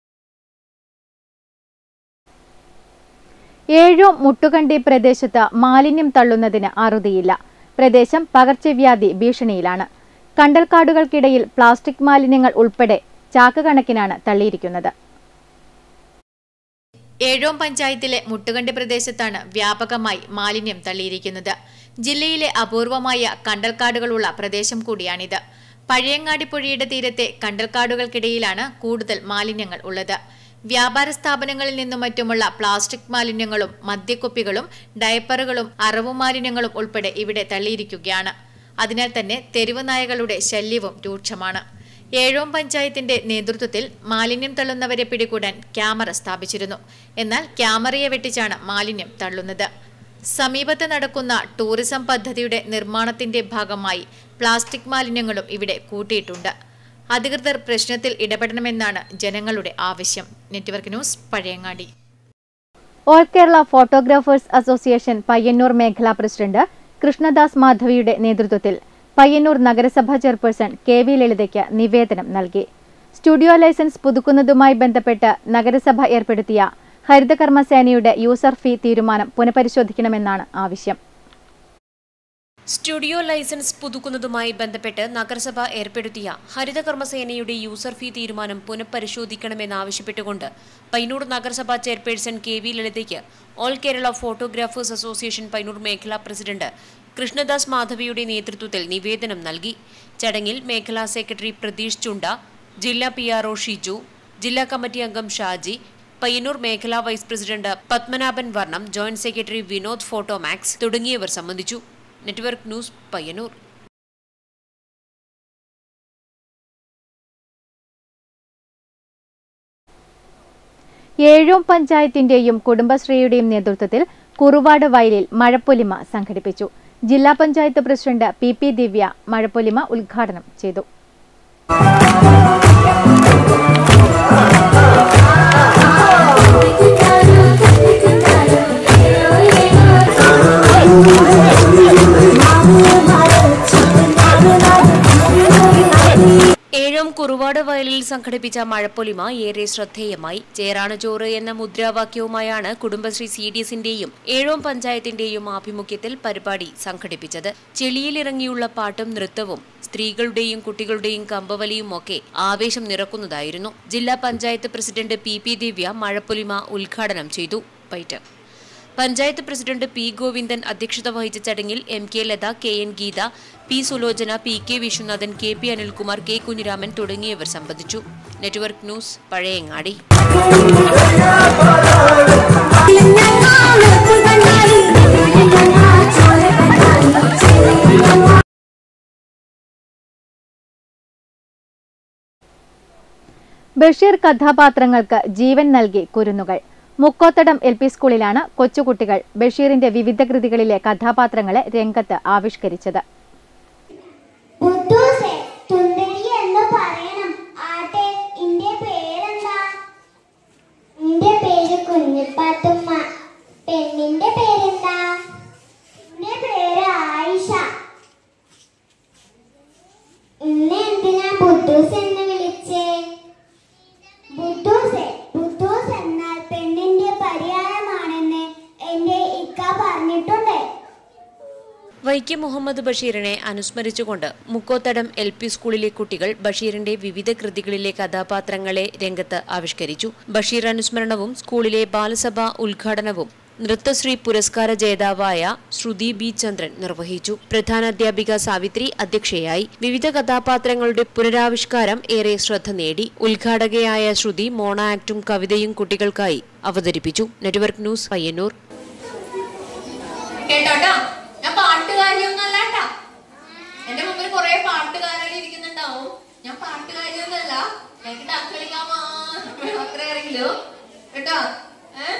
ഏഴോ മുട്ടുകണ്ടി പ്രദേശത്ത് മാലിന്യം തള്ളുന്നതിന് അറുതിയില്ല പ്രദേശം പകർച്ചവ്യാധി ഭീഷണിയിലാണ് കണ്ടൽക്കാടുകൾക്കിടയിൽ പ്ലാസ്റ്റിക് മാലിന്യങ്ങൾ ഉൾപ്പെടെ ചാക്ക് കണക്കിനാണ് തള്ളിയിരിക്കുന്നത് ഏഴോം പഞ്ചായത്തിലെ മുട്ടുകണ്ടി പ്രദേശത്താണ് വ്യാപകമായി മാലിന്യം തള്ളിയിരിക്കുന്നത് ജില്ലയിലെ അപൂർവമായ കണ്ടൽക്കാടുകളുള്ള പ്രദേശം കൂടിയാണിത് പഴയങ്ങാടി പുഴയുടെ തീരത്തെ കണ്ടൽക്കാടുകൾക്കിടയിലാണ് കൂടുതൽ മാലിന്യങ്ങൾ ഉള്ളത് വ്യാപാര സ്ഥാപനങ്ങളിൽ നിന്നും മറ്റുമുള്ള പ്ലാസ്റ്റിക് മാലിന്യങ്ങളും മദ്യക്കുപ്പികളും ഡയപ്പറുകളും അറവു മാലിന്യങ്ങളും ഉൾപ്പെടെ ഇവിടെ തള്ളിയിരിക്കുകയാണ് അതിനാൽ തന്നെ തെരുവ് നായകളുടെ ശല്യവും രൂക്ഷമാണ് ഏഴോം പഞ്ചായത്തിന്റെ നേതൃത്വത്തിൽ മാലിന്യം തള്ളുന്നവരെ പിടികൂടാൻ ക്യാമറ സ്ഥാപിച്ചിരുന്നു എന്നാൽ ക്യാമറയെ വെട്ടിച്ചാണ് മാലിന്യം തള്ളുന്നത് സമീപത്ത് നടക്കുന്ന ടൂറിസം പദ്ധതിയുടെ നിർമ്മാണത്തിന്റെ ഭാഗമായി പ്ലാസ്റ്റിക് മാലിന്യങ്ങളും ഇവിടെ കൂട്ടിയിട്ടുണ്ട് അധികൃതർ പ്രശ്നത്തിൽ ഇടപെടണമെന്നാണ് ജനങ്ങളുടെ ആവശ്യം network news Pazhayangadi all Kerala photographers association Payyanur മേഖലാ പ്രസിഡന്റ് കൃഷ്ണദാസ് മാധവിയുടെ നേതൃത്വത്തിൽ പയ്യന്നൂർ നഗരസഭാ ചെയർപേഴ്സൺ കെ വി ലളിതയ്ക്ക് നിവേദനം നൽകി സ്റ്റുഡിയോ ലൈസൻസ് പുതുക്കുന്നതുമായി ബന്ധപ്പെട്ട് നഗരസഭ ഏർപ്പെടുത്തിയ ഹരിതകർമ്മസേനയുടെ യൂസർ ഫീ തീരുമാനം പുനഃപരിശോധിക്കണമെന്നാണ് ആവശ്യം സ്റ്റുഡിയോ ലൈസൻസ് പുതുക്കുന്നതുമായി ബന്ധപ്പെട്ട് നഗരസഭ ഏർപ്പെടുത്തിയ ഹരിതകർമ്മസേനയുടെ യൂസർ ഫീ തീരുമാനം പുനഃപരിശോധിക്കണമെന്നാവശ്യപ്പെട്ടുകൊണ്ട് പൈനൂർ നഗരസഭാ ചെയർപേഴ്സൺ കെ വി ലളിതയ്ക്ക് all Kerala photographers association Payyanur മേഖലാ പ്രസിഡന്റ് കൃഷ്ണദാസ് മാധവിയുടെ നേതൃത്വത്തിൽ നിവേദനം നൽകി ചടങ്ങിൽ മേഖലാ സെക്രട്ടറി പ്രതീഷ് ചുണ്ട ജില്ലാ പി ആർ ഒ ഷിജു ജില്ലാ കമ്മിറ്റി അംഗം ഷാജി പയ്യന്നൂർ മേഖലാ വൈസ് പ്രസിഡന്റ് പത്മനാഭൻ വർണ്ണം ജോയിന്റ് സെക്രട്ടറി വിനോദ് ഫോട്ടോമാക്സ് തുടങ്ങിയവർ സംബന്ധിച്ചു നെറ്റ്വർക്ക് ന്യൂസ് പയ്യന്നൂർ ഏഴോം പഞ്ചായത്തിന്റെയും കുടുംബശ്രീയുടെയും നേതൃത്വത്തിൽ കുറുവാട് വയലിൽ മഴപ്പൊലിമ സംഘടിപ്പിച്ചു ജില്ലാ panchayat president P P Divya Mazhapolima ഉദ്ഘാടനം ചെയ്തു ഏഴോം കുറുവാട് വയലിൽ സംഘടിപ്പിച്ച മഴപ്പൊലിമ ഏറെ ശ്രദ്ധേയമായി ചേറാണചോറ് എന്ന മുദ്രാവാക്യവുമായാണ് കുടുംബശ്രീ സി ഡി എസിന്റെയും ഏഴോം പഞ്ചായത്തിന്റെയും ആഭിമുഖ്യത്തിൽ പരിപാടി സംഘടിപ്പിച്ചത് ചെളിയിലിറങ്ങിയുള്ള പാട്ടും നൃത്തവും സ്ത്രീകളുടെയും കുട്ടികളുടെയും കമ്പവലിയും ഒക്കെ ആവേശം നിറക്കുന്നതായിരുന്നു ജില്ലാ panchayat president P P Divya Mazhapolima ഉദ്ഘാടനം ചെയ്തു പൈറ്റ് പഞ്ചായത്ത് പ്രസിഡന്റ് പി ഗോവിന്ദൻ അധ്യക്ഷത വഹിച്ച ചടങ്ങിൽ M K Latha K N Geetha P Sulochana P K Viswanathan K P Anilkumar K Kunhiraman തുടങ്ങിയവർ സംബന്ധിച്ചു നെറ്റ്വർക്ക് ന്യൂസ് പഴയങ്ങാടി ബഷീർ കഥാപാത്രങ്ങൾക്ക് ജീവൻ നൽകി കുരുന്നുകൾ മുക്കോത്തടം എൽ പി സ്കൂളിലാണ് കൊച്ചുകുട്ടികൾ ബഷീറിന്റെ വിവിധ കൃതികളിലെ കഥാപാത്രങ്ങളെ രംഗത്ത് ആവിഷ്കരിച്ചത് ബുദ്ധൂസേ തുന്തരി എന്ന് പറയണം ആട്ടെ ഇന്റെ പേരെന്താ നിന്റെ പേര് കുഞ്ഞിപ്പാത്തുമ്മ പെണ്ണിന്റെ പേരെന്താ എന്റെ പേര് ആയിഷ ഇന്ന് എന്തിനാ ബുദ്ധൂസ് എന്ന് വിളിച്ചേ ബുദ്ധൂസേ ബുദ്ധൂസ് എന്നാൽ പെണ്ണിന്റെ പര്യായമാണെന്ന് എന്റെ ഇക്ക പറഞ്ഞിട്ടുണ്ട് വൈക്കം മുഹമ്മദ് ബഷീറിനെ അനുസ്മരിച്ചുകൊണ്ട് മുക്കോത്തടം എൽ പി സ്കൂളിലെ കുട്ടികൾ ബഷീറിന്റെ വിവിധ കൃതികളിലെ കഥാപാത്രങ്ങളെ രംഗത്ത് ആവിഷ്കരിച്ചു ബഷീർ അനുസ്മരണവും സ്കൂളിലെ ബാലസഭ ഉദ്ഘാടനവും നൃത്തശ്രീ പുരസ്കാര ജേതാവായ ശ്രുതി ബി ചന്ദ്രൻ നിർവഹിച്ചു പ്രധാന അധ്യാപിക സാവിത്രി അധ്യക്ഷയായി വിവിധ കഥാപാത്രങ്ങളുടെ പുനരാവിഷ്കാരം ഏറെ ശ്രദ്ധ നേടി ഉദ്ഘാടകയായ ശ്രുതി മോണ ആക്ടും കവിതയും കുട്ടികൾക്കായി അവതരിപ്പിച്ചു നെറ്റ്വർക്ക് ന്യൂസ് പയ്യന്നൂർ കേട്ടോട്ടോ ഞാൻ പാട്ടുകാരിയൊന്നും അല്ല കേട്ടാ എന്റെ മുമ്പിൽ കുറെ പാട്ടുകാരികൾ ഇരിക്കുന്നുണ്ടാവും ഞാൻ പാട്ടുകാരിയൊന്നുമല്ല എനിക്ക് ഡക്ക് കളിക്കാൻ മാത്രമേ അറിയില്ലൂ കേട്ടോ ഏഹ്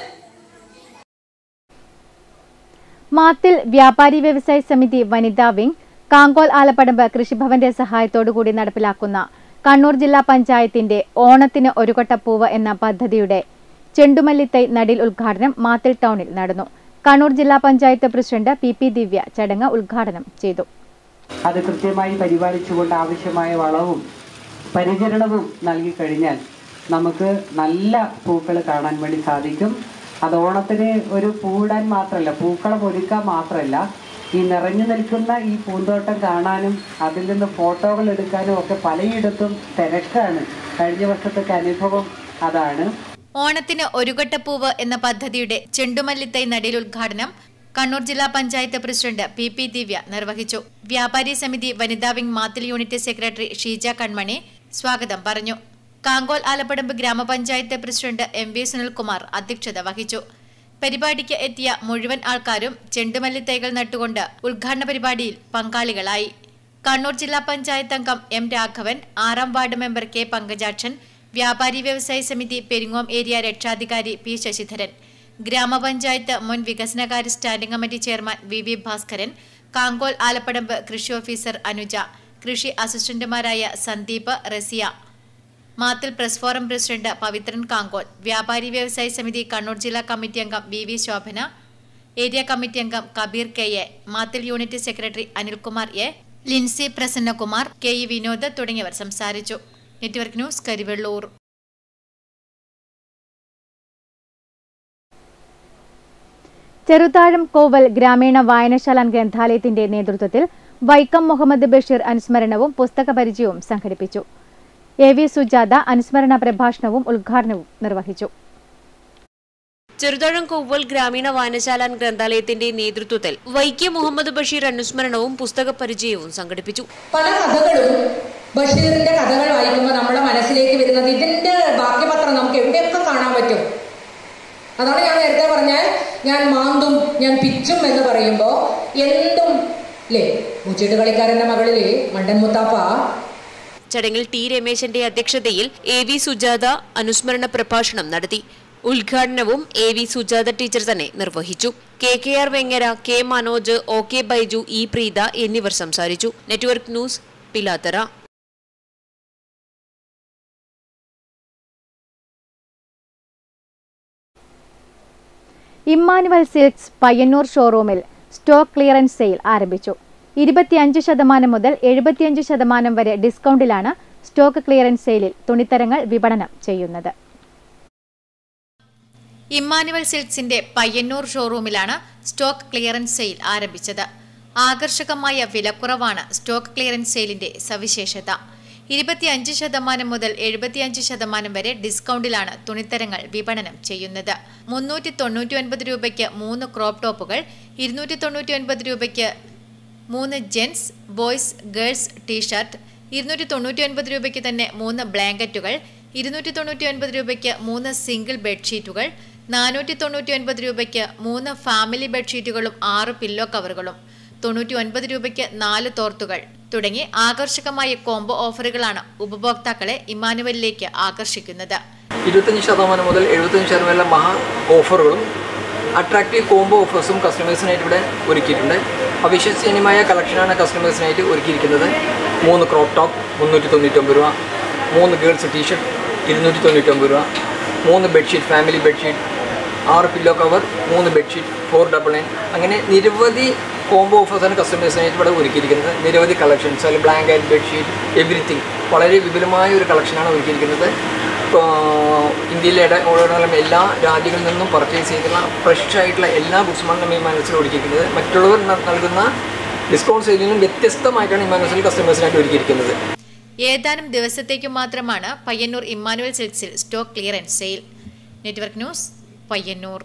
മാത്തിൽ വ്യാപാരി വ്യവസായ സമിതി വനിതാ വിംഗ് കാങ്കോൽ ആലപ്പടമ്പ് കൃഷിഭവന്റെ സഹായത്തോടുകൂടി നടപ്പിലാക്കുന്ന കണ്ണൂർ ജില്ലാ പഞ്ചായത്തിന്റെ ഓണത്തിന് ഒരു കൊട്ടപ്പൂവ് എന്ന പദ്ധതിയുടെ ചെണ്ടുമല്ലിത്തൈ നടിൽ ഉദ്ഘാടനം മാത്തിൽ ടൗണിൽ നടന്നു കണ്ണൂർ ജില്ലാ panchayat president P P Divya ചടങ്ങ് ഉദ്ഘാടനം ചെയ്തു അത് കൃത്യമായി പരിപാലിച്ചുകൊണ്ട് ആവശ്യമായ വളവും പരിചരണവും നൽകിക്കഴിഞ്ഞാൽ നമുക്ക് നല്ല പൂക്കൾ കാണാൻ വേണ്ടി സാധിക്കും അത് ഓണത്തിന് ഒരു പൂടാൻ മാത്രമല്ല പൂക്കളം ഒരുക്കാൻ മാത്രമല്ല ഈ നിറഞ്ഞു നിൽക്കുന്ന ഈ പൂന്തോട്ടം കാണാനും അതിൽ നിന്ന് ഫോട്ടോകൾ എടുക്കാനും ഒക്കെ പലയിടത്തും തിരക്കാണ് കഴിഞ്ഞ വർഷത്തെ അനുഭവം അതാണ് ഓണത്തിന് ഒരു കൊട്ടപ്പൂവ് എന്ന പദ്ധതിയുടെ ചെണ്ടുമല്ലിത്തൈ നടിൽ ഉദ്ഘാടനം കണ്ണൂർ ജില്ലാ panchayat president P P Divya നിർവഹിച്ചു വ്യാപാരി സമിതി വനിതാ wing Mathil unit secretary Sheeja Kanmani സ്വാഗതം പറഞ്ഞു കാങ്കോൽ ആലപ്പടമ്പ് ഗ്രാമപഞ്ചായത്ത് പ്രസിഡന്റ് എം വി സുനിൽകുമാർ അധ്യക്ഷത വഹിച്ചു പരിപാടിക്ക് എത്തിയ മുഴുവൻ ആൾക്കാരും ചെണ്ടുമല്ലിത്തൈകൾ നട്ടുകൊണ്ട് ഉദ്ഘാടന പരിപാടിയിൽ പങ്കാളികളായി കണ്ണൂർ ജില്ലാ പഞ്ചായത്ത് അംഗം എം രാഘവൻ ആറാം വാർഡ് മെമ്പർ കെ പങ്കജാക്ഷൻ വ്യാപാരി വ്യവസായ സമിതി പെരിങ്ങോം ഏരിയ രക്ഷാധികാരി പി ശശിധരൻ ഗ്രാമപഞ്ചായത്ത് മുൻ വികസനകാര്യ standing committee chairman V V Bhaskaran Kankol Alapadamba കൃഷി ഓഫീസർ അനുജ കൃഷി അസിസ്റ്റന്റുമാരായ Sandeep Raziya Mathil press forum president Pavithran Kankol വ്യാപാരി വ്യവസായ സമിതി കണ്ണൂർ ജില്ലാ കമ്മിറ്റി അംഗം V V Shobhana area committee അംഗം Kabeer K A Mathil unit secretary Anilkumar A Lincy Prasannakumar K E Vinod തുടങ്ങിയവർ സംസാരിച്ചു നെറ്റ്വർക്ക് ന്യൂസ് കരിവെള്ളൂർ ചെറുതാഴം കോവൽ ഗ്രാമീണ വായനശാല ഗ്രന്ഥാലയത്തിന്റെ നേതൃത്വത്തിൽ വൈക്കം മുഹമ്മദ് ബഷീർ അനുസ്മരണവും പുസ്തക പരിചയവും സംഘടിപ്പിച്ചു എ വി സുജാത അനുസ്മരണ പ്രഭാഷണവും ഉദ്ഘാടനവും നിർവഹിച്ചു ചെറുതാഴം കൊവ്വൽ ഗ്രാമീണ വായനശാല ഗ്രന്ഥാലയത്തിന്റെ നേതൃത്വത്തിൽ വൈക്കം മുഹമ്മദ് ബഷീർ അനുസ്മരണവും പുസ്തക പരിചയവും സംഘടിപ്പിച്ചു പല കഥകളും ബഷീറിന്റെ കഥകൾ വായിക്കുമ്പോൾ നമ്മുടെ മനസ്സിലേക്ക് വരുന്നത് ഇതിന്റെ ബാക്കിപത്രം നമുക്ക് എവിടെയൊക്കെ കാണാൻ പറ്റും അതാണ് ഞാൻ നേരത്തെ പറഞ്ഞ ഞാൻ മാന്തും ഞാൻ പിച്ചും എന്ന് പറയുമ്പോൾ എന്തും അല്ലേ പൂച്ചീട്ട് കളിക്കാരന്റെ മകളില് മണ്ടൻ മുത്താപ്പ ചടങ്ങിൽ ടി രമേശന്റെ അധ്യക്ഷതയിൽ എ വി സുജാത അനുസ്മരണ പ്രഭാഷണം നടത്തി ഉദ്ഘാടനവും എ വി സുജാത ടീച്ചർ തന്നെ നിർവഹിച്ചു K K R Vengara K Manoj O K Baiju E Preetha എന്നിവർ സംസാരിച്ചു network news Pilathara Immanuel Silks Payyanur ഷോറൂമിൽ സ്റ്റോക്ക് ക്ലിയറൻസ് സെയിൽ ആരംഭിച്ചു ഇരുപത്തിയഞ്ച് ശതമാനം മുതൽ എഴുപത്തിയഞ്ച് ശതമാനം വരെ ഡിസ്കൗണ്ടിലാണ് സ്റ്റോക്ക് ക്ലിയറൻസ് സെയിലിൽ തുണിത്തരങ്ങൾ വിപണനം ചെയ്യുന്നത് ഇമ്മാനുവൽ സിൽക്സിന്റെ പയ്യന്നൂർ ഷോറൂമിലാണ് സ്റ്റോക്ക് ക്ലിയറൻസ് സെയിൽ ആരംഭിച്ചത് ആകർഷകമായ വിലക്കുറവാണ് സ്റ്റോക്ക് ക്ലിയറൻസ് സെയിലിന്റെ സവിശേഷത ഇരുപത്തിയഞ്ച് ശതമാനം മുതൽ എഴുപത്തിയഞ്ച് ശതമാനം വരെ ഡിസ്കൗണ്ടിലാണ് തുണിത്തരങ്ങൾ വിപണനം ചെയ്യുന്നത് മുന്നൂറ്റി തൊണ്ണൂറ്റി ഒൻപത് രൂപയ്ക്ക് മൂന്ന് ക്രോപ്പ് ടോപ്പുകൾ ഇരുന്നൂറ്റി തൊണ്ണൂറ്റി ഒൻപത് രൂപയ്ക്ക് മൂന്ന് ജെൻസ് ബോയ്സ് ഗേൾസ് ടീഷർട്ട് ഇരുന്നൂറ്റി തൊണ്ണൂറ്റി ഒൻപത് രൂപയ്ക്ക് തന്നെ മൂന്ന് ബ്ലാങ്കറ്റുകൾ ഇരുന്നൂറ്റി തൊണ്ണൂറ്റി ഒൻപത് രൂപയ്ക്ക് മൂന്ന് സിംഗിൾ ബെഡ്ഷീറ്റുകൾ നാനൂറ്റി തൊണ്ണൂറ്റി ഒൻപത് രൂപയ്ക്ക് മൂന്ന് ഫാമിലി ബെഡ്ഷീറ്റുകളും ആറ് പില്ലോ കവറുകളും തൊണ്ണൂറ്റി ഒൻപത് രൂപയ്ക്ക് നാല് തോർത്തുകൾ തുടങ്ങി ആകർഷകമായ കോംബോ ഓഫറുകളാണ് ഉപഭോക്താക്കളെ ഇമാനുവലിലേക്ക് ആകർഷിക്കുന്നത് ഇരുപത്തഞ്ച് ശതമാനം മുതൽ എഴുപത്തഞ്ച് ശതമാനം വരെ മഹാ ഓഫറുകളും അട്രാക്റ്റീവ് കോംബോ ഓഫേഴ്സും കസ്റ്റമേഴ്സിനായിട്ട് ഇവിടെ ഒരുക്കിയിട്ടുണ്ട് അവിശ്വസനീയമായ കളക്ഷനാണ് കസ്റ്റമേഴ്സിനായിട്ട് ഒരുക്കിയിരിക്കുന്നത് മൂന്ന് ക്രോപ്പ് ടോപ്പ് മുന്നൂറ്റി തൊണ്ണൂറ്റൊമ്പത് രൂപ മൂന്ന് ഗേൾസ് ടീഷർട്ട് ഇരുന്നൂറ്റി തൊണ്ണൂറ്റൊമ്പത് രൂപ മൂന്ന് ബെഡ്ഷീറ്റ് ഫാമിലി ബെഡ്ഷീറ്റ് ആറ് പില്ലോ കവർ മൂന്ന് ബെഡ്ഷീറ്റ് ഫോർ ഡബിൾ നയൻ അങ്ങനെ നിരവധി കോംബോ ഓഫേഴ്സാണ് കസ്റ്റമേഴ്സിനായിട്ട് ഇവിടെ ഒരുക്കിയിരിക്കുന്നത് നിരവധി കളക്ഷൻസ് അതിൽ ബ്ലാങ്കറ്റ് ബെഡ്ഷീറ്റ് എവറിത്തിങ് വളരെ വിപുലമായ ഒരു കളക്ഷനാണ് ഒരുക്കിയിരിക്കുന്നത് ഇപ്പോൾ ഇന്ത്യയിലെ ഇട ഉടനീളം എല്ലാ രാജ്യങ്ങളിൽ നിന്നും പർച്ചേസ് ചെയ്തിട്ടുള്ള ഫ്രഷ് ആയിട്ടുള്ള എല്ലാ ബുക്സുമാണ് നമ്മൾ ഈ മനസ്സിൽ ഒരുക്കിയിരിക്കുന്നത് മറ്റുള്ളവർ ന- നൽകുന്ന ഡിസ്കൗണ്ട് സെയിലിനും വ്യത്യസ്തമായിട്ടാണ് ഇമാനുവൽ കസ്റ്റമേഴ്സിനായിട്ട് ഒരുക്കിയിരിക്കുന്നത് ഏതാനും ദിവസത്തേക്ക് മാത്രമാണ് പയ്യന്നൂർ ഇമ്മാനുവൽ സിൽക്സിൽ stock clearance sale network news Payyanur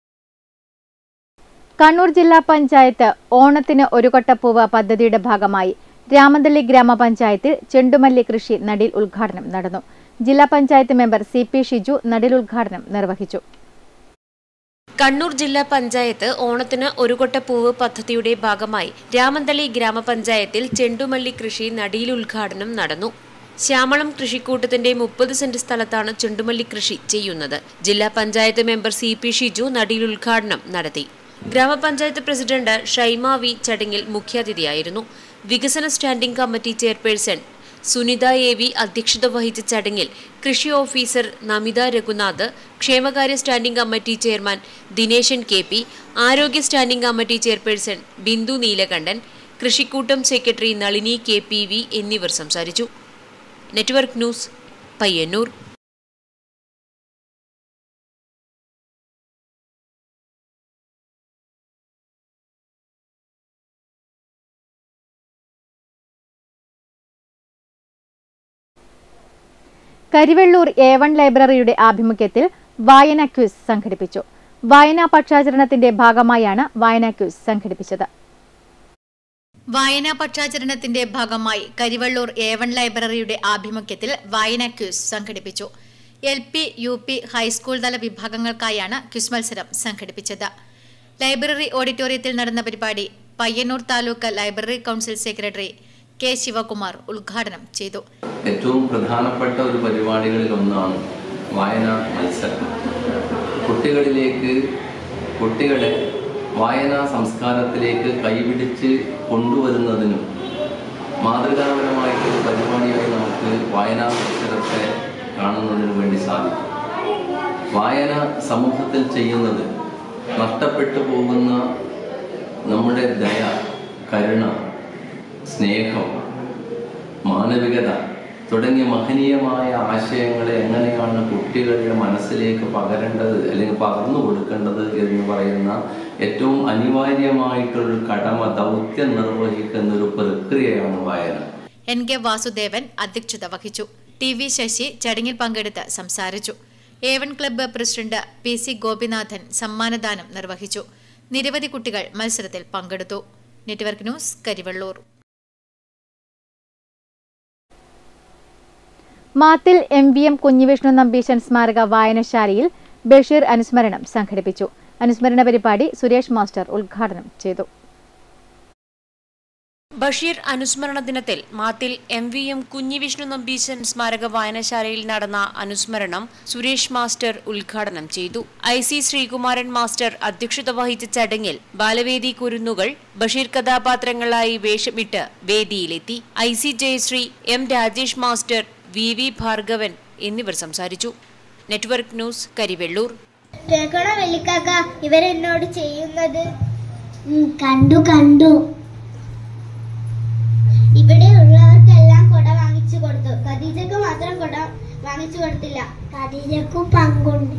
Kannur ജില്ലാ പഞ്ചായത്ത് ഓണത്തിന് ഒരു കൊട്ടപ്പൂവ് പദ്ധതിയുടെ ഭാഗമായി രാമന്തള്ളി ഗ്രാമപഞ്ചായത്തിൽ ചെണ്ടുമല്ലി കൃഷി നടീൽ ഉദ്ഘാടനം നടന്നു ജില്ലാ panchayat member C P Shiju നടീൽ ഉദ്ഘാടനം നിർവഹിച്ചു കണ്ണൂർ ജില്ലാ പഞ്ചായത്ത് ഓണത്തിന് ഒരു കൊട്ട പൂവ് പദ്ധതിയുടെ ഭാഗമായി രാമന്തളി ഗ്രാമപഞ്ചായത്തിൽ ചെണ്ടുമല്ലി കൃഷി നടീൽ ഉദ്ഘാടനം നടന്നു ശ്യാമളം കൃഷിക്കൂട്ടത്തിന്റെ മുപ്പത് സെന്റ് സ്ഥലത്താണ് ചെണ്ടുമല്ലി കൃഷി ചെയ്യുന്നത് ജില്ലാ panchayat member C P Shiju നടീൽ ഉദ്ഘാടനം നടത്തി ഗ്രാമപഞ്ചായത്ത് പ്രസിഡന്റ് ഷൈമ വി ചടങ്ങിൽ മുഖ്യാതിഥിയായിരുന്നു വികസന standing committee chairperson Sunitha A V അധ്യക്ഷത വഹിച്ച ചടങ്ങിൽ കൃഷി ഓഫീസർ നമിത രഘുനാഥ് ക്ഷേമകാര്യ standing committee chairman Dineshan K P ആരോഗ്യ standing committee chairperson Bindu Neelakantan കൃഷിക്കൂട്ടം secretary Nalini K P V എന്നിവർ സംസാരിച്ചു network news Payyanur Karivellur A one ലൈബ്രറിയുടെ ആഭിമുഖ്യത്തിൽ വായന ക്വിസ് സംഘടിപ്പിച്ചു വായനാ പക്ഷാചരണത്തിന്റെ ഭാഗമായാണ് വായന ക്വിസ് സംഘടിപ്പിച്ചത് വായനാ പക്ഷാചരണത്തിന്റെ ഭാഗമായി കരിവള്ളൂർ എ വൺ ലൈബ്രറിയുടെ ആഭിമുഖ്യത്തിൽ വായന ക്വിസ് സംഘടിപ്പിച്ചു L P U P high school തല വിഭാഗങ്ങൾക്കായാണ് ക്വിസ് മത്സരം സംഘടിപ്പിച്ചത് ലൈബ്രറി ഓഡിറ്റോറിയത്തിൽ നടന്ന പരിപാടി Payyanur taluk library council secretary K Sivakumar ഉദ്ഘാടനം ചെയ്തു ഏറ്റവും പ്രധാനപ്പെട്ട ഒരു പരിപാടികളിൽ ഒന്നാണ് വായനാ മത്സരം കുട്ടികളിലേക്ക് കുട്ടികളെ വായനാ സംസ്കാരത്തിലേക്ക് കൈപിടിച്ച് കൊണ്ടുവരുന്നതിനും മാതൃകാപരമായിട്ടൊരു പരിപാടിയായി നമുക്ക് വായനാ മത്സരത്തെ കാണുന്നതിന് വേണ്ടി സാധിക്കും വായന സമൂഹത്തിൽ ചെയ്യുന്നത് നഷ്ടപ്പെട്ടു പോകുന്ന നമ്മുടെ ദയ കരുണ സ്നേഹം മാനവികത തുടങ്ങിയ മഹനീയമായ ആശയങ്ങളെ എങ്ങനെയാണ് കുട്ടികളുടെ മനസ്സിലേക്ക് പകരേണ്ടത് അല്ലെങ്കിൽ പകർന്നു കൊടുക്കേണ്ടത് എന്ന് പറയുന്ന ഏറ്റവും അനിവാര്യമായിട്ടുള്ളൊരു കടമ ദൗത്യം നിർവഹിക്കുന്ന ഒരു പ്രക്രിയയാണ് വായന എൻ കെ വാസുദേവൻ അധ്യക്ഷത വഹിച്ചു ടി വി ശശി ചടങ്ങിൽ പങ്കെടുത്ത് സംസാരിച്ചു ഏവൻ club president P C Gopinathan സമ്മാനദാനം നിർവഹിച്ചു നിരവധി കുട്ടികൾ മത്സരത്തിൽ പങ്കെടുത്തു network news Karivellur Mathil M V M Kunhivishnu Nambeeshan സ്മാരക വായനശാലയിൽ ബഷീർ അനുസ്മരണം സംഘടിപ്പിച്ചു അനുസ്മരണ പരിപാടി സുരേഷ് മാസ്റ്റർ ഉദ്ഘാടനം ചെയ്തു ബഷീർ അനുസ്മരണ ദിനത്തിൽ Mathil M V M Kunhivishnu Nambeeshan സ്മാരക വായനശാലയിൽ നടന്ന അനുസ്മരണം സുരേഷ് മാസ്റ്റർ ഉദ്ഘാടനം ചെയ്തു ഐ സി ശ്രീകുമാരൻ മാസ്റ്റർ അധ്യക്ഷത വഹിച്ച ചടങ്ങിൽ ബാലവേദി കുരുന്നുകൾ ബഷീർ കഥാപാത്രങ്ങളായി വേഷമിട്ട് വേദിയിലെത്തി I C Jayasree M Rajesh master V V Bhargavan എന്നിവർ സംസാരിച്ചു നെറ്റ്വർക്ക് ന്യൂസ് കരിവെള്ളൂർ കേൾക്കണോ വെള്ളിക്കാക്ക ഇവരെന്നോട് ചെയ്യുന്നത് കണ്ടു കണ്ടു ഇവിടെ ഉള്ളവർക്കെല്ലാം കൊട വാങ്ങിച്ചു കൊടുത്തു ഖദീജക്ക് മാത്രം കൊട വാങ്ങിച്ചു കൊടുത്തില്ല ഖദീജക്കും പങ്കുണ്ട്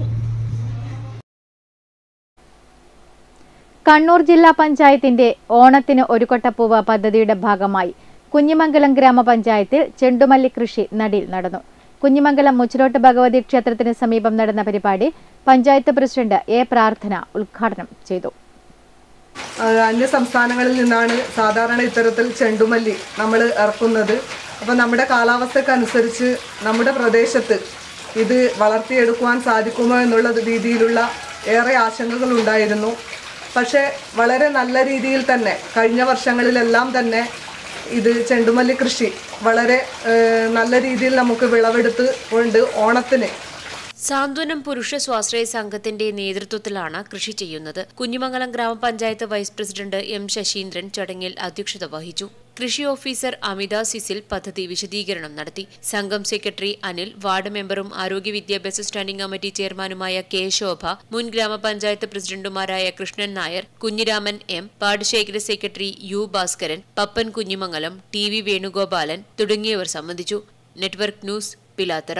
കണ്ണൂർ ജില്ലാ പഞ്ചായത്തിന്റെ ഓണത്തിന് ഒരു കൊട്ടപ്പൂവ് പദ്ധതിയുടെ ഭാഗമായി കുഞ്ഞിമംഗലം ഗ്രാമപഞ്ചായത്തിൽ ചെണ്ടുമല്ലി കൃഷി നടിൽ നടന്നു കുഞ്ഞിമംഗലം മുച്ചിലോട്ട് ഭഗവതി ക്ഷേത്രത്തിന് സമീപം നടന്ന പരിപാടി പഞ്ചായത്ത് പ്രസിഡന്റ് എ പ്രാർത്ഥന ഉദ്ഘാടനം ചെയ്തു അന്യ സംസ്ഥാനങ്ങളിൽ നിന്നാണ് സാധാരണ ഇത്തരത്തിൽ ചെണ്ടുമല്ലി നമ്മൾ ഇറക്കുന്നത് അപ്പോൾ നമ്മുടെ കാലാവസ്ഥക്കനുസരിച്ച് നമ്മുടെ പ്രദേശത്ത് ഇത് വളർത്തിയെടുക്കുവാൻ സാധിക്കുമോ എന്നുള്ള രീതിയിലുള്ള ഏറെ ആശങ്കകൾ ഉണ്ടായിരുന്നു പക്ഷേ വളരെ നല്ല രീതിയിൽ തന്നെ കഴിഞ്ഞ വർഷങ്ങളിലെല്ലാം തന്നെ ഇത് ചെണ്ടുമല്ലി കൃഷി വളരെ ഏഹ്, നല്ല രീതിയിൽ നമുക്ക് വിളവെടുത്ത് കൊണ്ട് ഓണത്തിന് സാന്ത്വനം പുരുഷ സ്വാശ്രയ സംഘത്തിന്റെ നേതൃത്വത്തിലാണ് കൃഷി ചെയ്യുന്നത് കുഞ്ഞിമംഗലം ഗ്രാമപഞ്ചായത്ത് വൈസ് പ്രസിഡന്റ് എം ശശീന്ദ്രൻ ചടങ്ങിൽ അധ്യക്ഷത വഹിച്ചു കൃഷി ഓഫീസർ അമിത സിസിൽ പദ്ധതി വിശദീകരണം നടത്തി സംഘം സെക്രട്ടറി അനിൽ വാർഡ് മെമ്പറും ആരോഗ്യ വിദ്യാഭ്യാസ സ്റ്റാൻഡിംഗ് കമ്മിറ്റി ചെയർമാനുമായ കെ ശോഭ മുൻ ഗ്രാമപഞ്ചായത്ത് പ്രസിഡന്റുമാരായ കൃഷ്ണൻ നായർ കുഞ്ഞിരാമൻ എം പാടശേഖര secretary U Bhaskaran Pappan Kunhimangalam T V Venugopalan തുടങ്ങിയവർ സംബന്ധിച്ചു network news Pilathara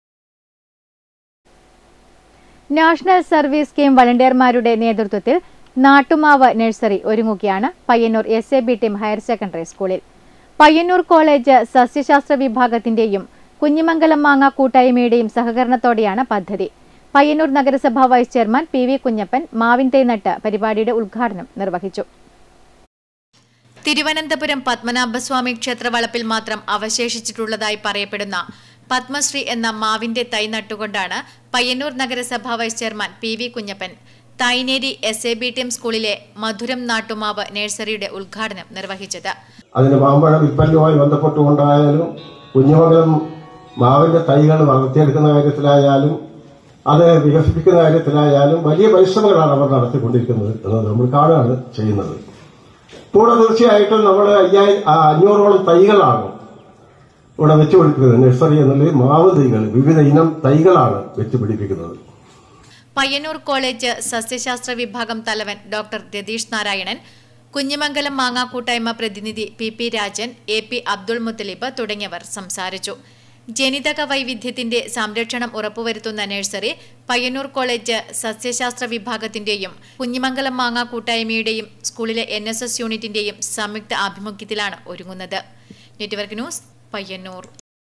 national service scheme വളണ്ടിയർമാരുടെ നേതൃത്വത്തിൽ നാട്ടുമാവ് നഴ്സറി ഒരുങ്ങുകയാണ് Payyanur S A B team higher secondary സ്കൂളിൽ പയ്യന്നൂർ കോളേജ് സസ്യശാസ്ത്ര വിഭാഗത്തിന്റെയും കുഞ്ഞിമംഗലം മാങ്ങ കൂട്ടായ്മയുടെയും സഹകരണത്തോടെയാണ് പദ്ധതി പയ്യന്നൂർ നഗരസഭാ vice chairman P V Kunhappan മാവിൻ തൈ നട്ട് പരിപാടിയുടെ ഉദ്ഘാടനം നിർവഹിച്ചു തിരുവനന്തപുരം പത്മനാഭസ്വാമി ക്ഷേത്രവളപ്പിൽ മാത്രം അവശേഷിച്ചിട്ടുള്ളതായി പറയപ്പെടുന്ന പത്മശ്രീ എന്ന മാവിന്റെ തൈ നട്ടുകൊണ്ടാണ് പയ്യന്നൂർ നഗരസഭാ vice chairman P V Kunhappan Thayineri S A B T M സ്കൂളിലെ മധുരം നാട്ടുമാവ് നഴ്സറിയുടെ ഉദ്ഘാടനം നിർവഹിച്ചത് അതിന് മാമ്പഴ വിൽപ്പനയുമായി ബന്ധപ്പെട്ടുകൊണ്ടായാലും കുഞ്ഞുമംഗലം മാവിന്റെ തൈകൾ വളർത്തിയെടുക്കുന്ന കാര്യത്തിലായാലും അത് വികസിപ്പിക്കുന്ന കാര്യത്തിലായാലും വലിയ പരിശ്രമങ്ങളാണ് അവർ നടത്തിക്കൊണ്ടിരിക്കുന്നത് എന്നത് നമ്മൾ കാണുകയാണ് ചെയ്യുന്നത് കൂടെ തീർച്ചയായിട്ടും നമ്മൾ അയ്യായിരം ആ, അഞ്ഞൂറോളം തൈകളാണ് ഇവിടെ വെച്ചുപിടിപ്പിക്കുന്നത് നഴ്സറി എന്നുള്ളത് മാവ് തൈകൾ വിവിധ ഇനം തൈകളാണ് വെച്ചുപിടിപ്പിക്കുന്നത് പയ്യന്നൂർ കോളേജ് സസ്യശാസ്ത്ര വിഭാഗം തലവൻ ഡോക്ടർ രതീഷ് നാരായണൻ കുഞ്ഞിമംഗലം മാങ്ങാ കൂട്ടായ്മ പ്രതിനിധി P P Rajan A P Abdul Muthalib തുടങ്ങിയവർ സംസാരിച്ചു ജനിതക വൈവിധ്യത്തിന്റെ സംരക്ഷണം ഉറപ്പുവരുത്തുന്ന നഴ്സറി പയ്യന്നൂർ കോളേജ് സസ്യശാസ്ത്ര വിഭാഗത്തിന്റെയും കുഞ്ഞിമംഗലം മാങ്ങാ കൂട്ടായ്മയുടെയും സ്കൂളിലെ എൻ എസ് എസ് യൂണിറ്റിന്റെയും സംയുക്ത ആഭിമുഖ്യത്തിലാണ് ഒരുങ്ങുന്നത് നെറ്റ്വർക്ക് ന്യൂസ് പയ്യന്നൂർ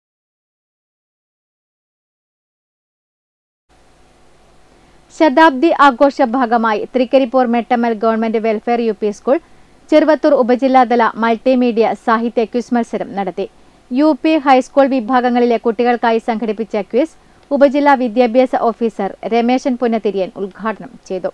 ശതാബ്ദി ആഘോഷ ഭാഗമായി Thrikaripur Mettammal government welfare U P school Cheruvathur ഉപജില്ലാതല മൾട്ടിമീഡിയ സാഹിത്യ ക്വിസ് മത്സരം നടത്തി യു പി ഹൈസ്കൂൾ വിഭാഗങ്ങളിലെ കുട്ടികൾക്കായി സംഘടിപ്പിച്ച ക്വിസ് ഉപജില്ലാ വിദ്യാഭ്യാസ ഓഫീസർ രമേശൻ പുന്നതിരിയൻ ഉദ്ഘാടനം ചെയ്തു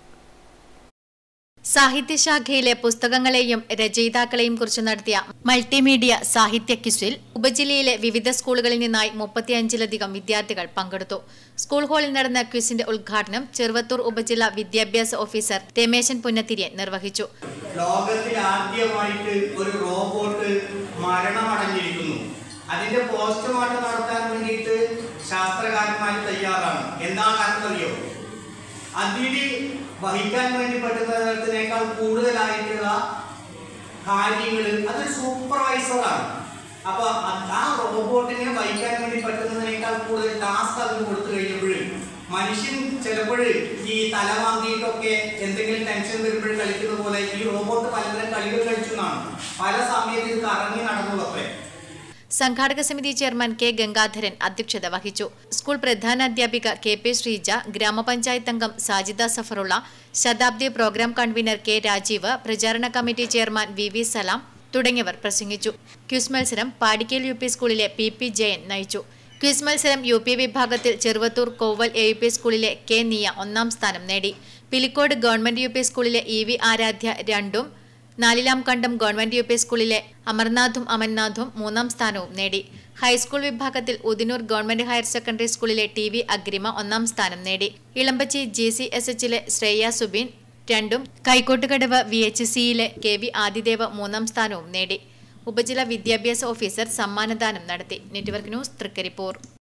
സാഹിത്യശാഖയിലെ പുസ്തകങ്ങളെയും രചയിതാക്കളെയും കുറിച്ച് നടത്തിയ മൾട്ടിമീഡിയ സാഹിത്യ ക്വിസിൽ ഉപജില്ലയിലെ വിവിധ സ്കൂളുകളിൽ നിന്നായി മുപ്പത്തിയഞ്ചിലധികം വിദ്യാർത്ഥികൾ പങ്കെടുത്തു സ്കൂൾ ഹാളിൽ നടന്ന ക്വിസിന്റെ ഉദ്ഘാടനം ചെറുവത്തൂർ ഉപജില്ലാ വിദ്യാഭ്യാസ ഓഫീസർ രമേശൻ പുന്നത്തിരിയൻ നിർവഹിച്ചു ലോകത്തിൽ ആദ്യമായിട്ട് ഒരു റോബോട്ട് മരണമടഞ്ഞിരിക്കുന്നു അതിന്റെ പോസ്റ്റ്മോർട്ടം നടത്താൻ വേണ്ടിയിട്ട് ശാസ്ത്രകാരന്മാർ തയ്യാറാണ് എന്താണ് കാരണം അറിയോ അതിന് വഹിക്കാൻ വേണ്ടി പറ്റുന്നതിനേക്കാൾ കൂടുതലായിട്ടുള്ള കാര്യങ്ങൾ അതൊരു സൂപ്പർവൈസറാണ് അപ്പൊ അത് ആ റോബോട്ടിനെ വഹിക്കാൻ വേണ്ടി പറ്റുന്നതിനേക്കാൾ കൂടുതൽ ടാസ്ക് അതിന് കൊടുത്തു കഴിഞ്ഞപ്പോൾ മനുഷ്യൻ ചിലപ്പോൾ ഈ തലമാന്തിയിട്ടൊക്കെ എന്തെങ്കിലും ടെൻഷൻ വരുമ്പോൾ കളിക്കുന്ന പോലെ ഈ റോബോട്ട് പലതരം കളികൾ കളിച്ചു എന്നാണ് പല സമയത്ത് ഇത് കറങ്ങി നടന്നുള്ളത്രേ സംഘാടക സമിതി ചെയർമാൻ കെ ഗംഗാധരൻ അധ്യക്ഷത വഹിച്ചു സ്കൂൾ പ്രധാന അധ്യാപിക കെ പി ശ്രീജ ഗ്രാമപഞ്ചായത്ത് അംഗം സാജിദ സഫറുള്ള ശതാബ്ദി പ്രോഗ്രാം കൺവീനർ കെ രാജീവ് പ്രചാരണ committee chairman V V Salam തുടങ്ങിയവർ പ്രസംഗിച്ചു ക്യൂസ് മത്സരം പാടിക്കൽ യു പി സ്കൂളിലെ പി പി ജയൻ നയിച്ചു ക്വിസ് മത്സരം യു പി വിഭാഗത്തിൽ Cheruvathur Koval A U P സ്കൂളിലെ കെ നിയ ഒന്നാം സ്ഥാനം നേടി പിലിക്കോട് ഗവൺമെന്റ് യു പി സ്കൂളിലെ ഇ വി ആരാധ്യ രണ്ടും നാലിലാം കണ്ടം ഗവൺമെന്റ് യു പി സ്കൂളിലെ അമർനാഥും അമൻനാഥും മൂന്നാം സ്ഥാനവും നേടി ഹൈസ്കൂൾ വിഭാഗത്തിൽ ഉദിനൂർ ഗവൺമെന്റ് ഹയർ സെക്കൻഡറി സ്കൂളിലെ ടി വി അഗ്രിമ ഒന്നാം സ്ഥാനം നേടി ഇളമ്പച്ചി ജി സി എസ് എച്ചിലെ ശ്രേയ സുബീൻ രണ്ടും കൈക്കോട്ടുകടവ് വി എച്ച് സിയിലെ കെ വി ആദിദേവ് മൂന്നാം സ്ഥാനവും നേടി ഉപജില്ലാ വിദ്യാഭ്യാസ ഓഫീസർ സമ്മാനദാനം നടത്തി നെറ്റ്വർക്ക് ന്യൂസ് തൃക്കരിപ്പൂർ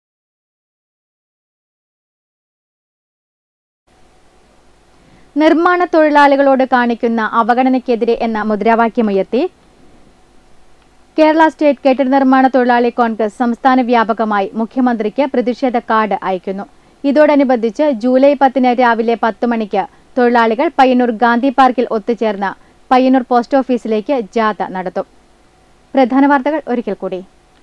നിർമ്മാണ തൊഴിലാളികളോട് കാണിക്കുന്ന അവഗണനയ്ക്കെതിരെ എന്ന മുദ്രാവാക്യമുയർത്തി കേരള സ്റ്റേറ്റ് കെട്ടിട നിർമ്മാണ തൊഴിലാളി കോൺഗ്രസ് സംസ്ഥാന വ്യാപകമായി മുഖ്യമന്ത്രിക്ക് പ്രതിഷേധ കാർഡ് അയക്കുന്നു ഇതോടനുബന്ധിച്ച് ജൂലൈ പത്തിന് രാവിലെ പത്ത് മണിക്ക് തൊഴിലാളികൾ പയ്യന്നൂർ ഗാന്ധി പാർക്കിൽ ഒത്തുചേർന്ന് പയ്യന്നൂർ പോസ്റ്റ് ഓഫീസിലേക്ക് ജാഥ നടത്തും പ്രധാന വാർത്തകൾ ഒരിക്കൽ കൂടി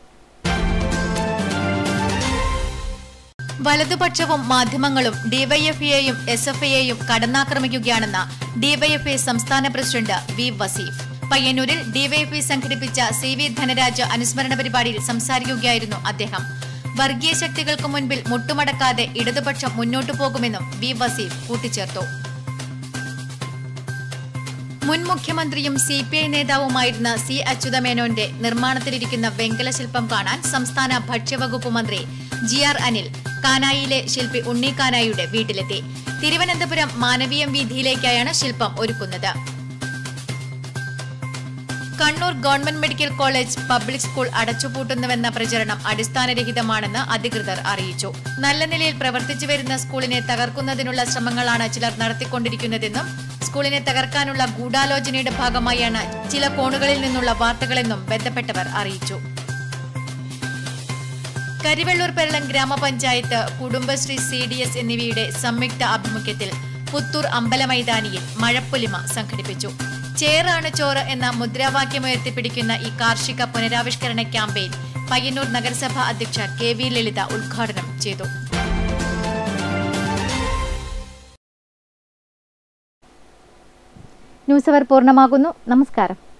വലതുപക്ഷവും മാധ്യമങ്ങളും ഡിവൈഎഫ്ഐയെയും എസ് എഫ് ഐയെയും കടന്നാക്രമിക്കുകയാണെന്ന് ഡിവൈഎഫ്ഐ സംസ്ഥാന പ്രസിഡന്റ് വി വസീഫ് പയ്യന്നൂരിൽ ഡിവൈഎഫ്ഐ സംഘടിപ്പിച്ച സി വി ധനരാജ് അനുസ്മരണ പരിപാടിയിൽ സംസാരിക്കുകയായിരുന്നു അദ്ദേഹം വർഗീയ ശക്തികൾക്ക് മുൻപിൽ മുട്ടുമടക്കാതെ ഇടതുപക്ഷം മുന്നോട്ടു പോകുമെന്നും വി വസീഫ് കൂട്ടിച്ചേർത്തു മുൻ മുഖ്യമന്ത്രിയും സി പി ഐ നേതാവുമായിരുന്ന സി അച്യുതമേനോന്റെ നിർമ്മാണത്തിലിരിക്കുന്ന വെങ്കല ശില്പം കാണാൻ സംസ്ഥാന ഭക്ഷ്യവകുപ്പ് മന്ത്രി ജി ആർ അനിൽ കാനായിലെ ശില്പി ഉണ്ണി കാനായിയുടെ വീട്ടിലെത്തി തിരുവനന്തപുരം മാനവീയം വീതിയിലേക്കായാണ് ശില്പം ഒരുക്കുന്നത് Kannur government medical college public school അടച്ചുപൂട്ടുന്നുവെന്ന പ്രചരണം അടിസ്ഥാനരഹിതമാണെന്ന് അധികൃതർ അറിയിച്ചു നല്ല നിലയിൽ പ്രവർത്തിച്ചു വരുന്ന സ്കൂളിനെ തകർക്കുന്നതിനുള്ള ശ്രമങ്ങളാണ് ചിലർ നടത്തിക്കൊണ്ടിരിക്കുന്നതെന്നും സ്കൂളിനെ തകർക്കാനുള്ള ഗൂഢാലോചനയുടെ ഭാഗമായാണ് ചില കോണുകളിൽ നിന്നുള്ള വാർത്തകളെന്നും ബന്ധപ്പെട്ടവർ അറിയിച്ചു കരിവെള്ളൂർ പെരളം ഗ്രാമപഞ്ചായത്ത് കുടുംബശ്രീ സി ഡി എസ് എന്നിവയുടെ സംയുക്ത ആഭിമുഖ്യത്തിൽ പുത്തൂർ അമ്പലമൈതാനിയിൽ മഴപ്പൊലിമ സംഘടിപ്പിച്ചു ചേറാണ് ചോറ് എന്ന മുദ്രാവാക്യമുയർത്തിപ്പിടിക്കുന്ന ഈ കാർഷിക പുനരാവിഷ്കരണ ക്യാമ്പയിൻ പയ്യന്നൂർ നഗരസഭ അധ്യക്ഷ കെ വി ലളിത ഉദ്ഘാടനം ചെയ്തു ന്യൂസ് അവർ പൂർണ്ണമാകുന്നു നമസ്കാരം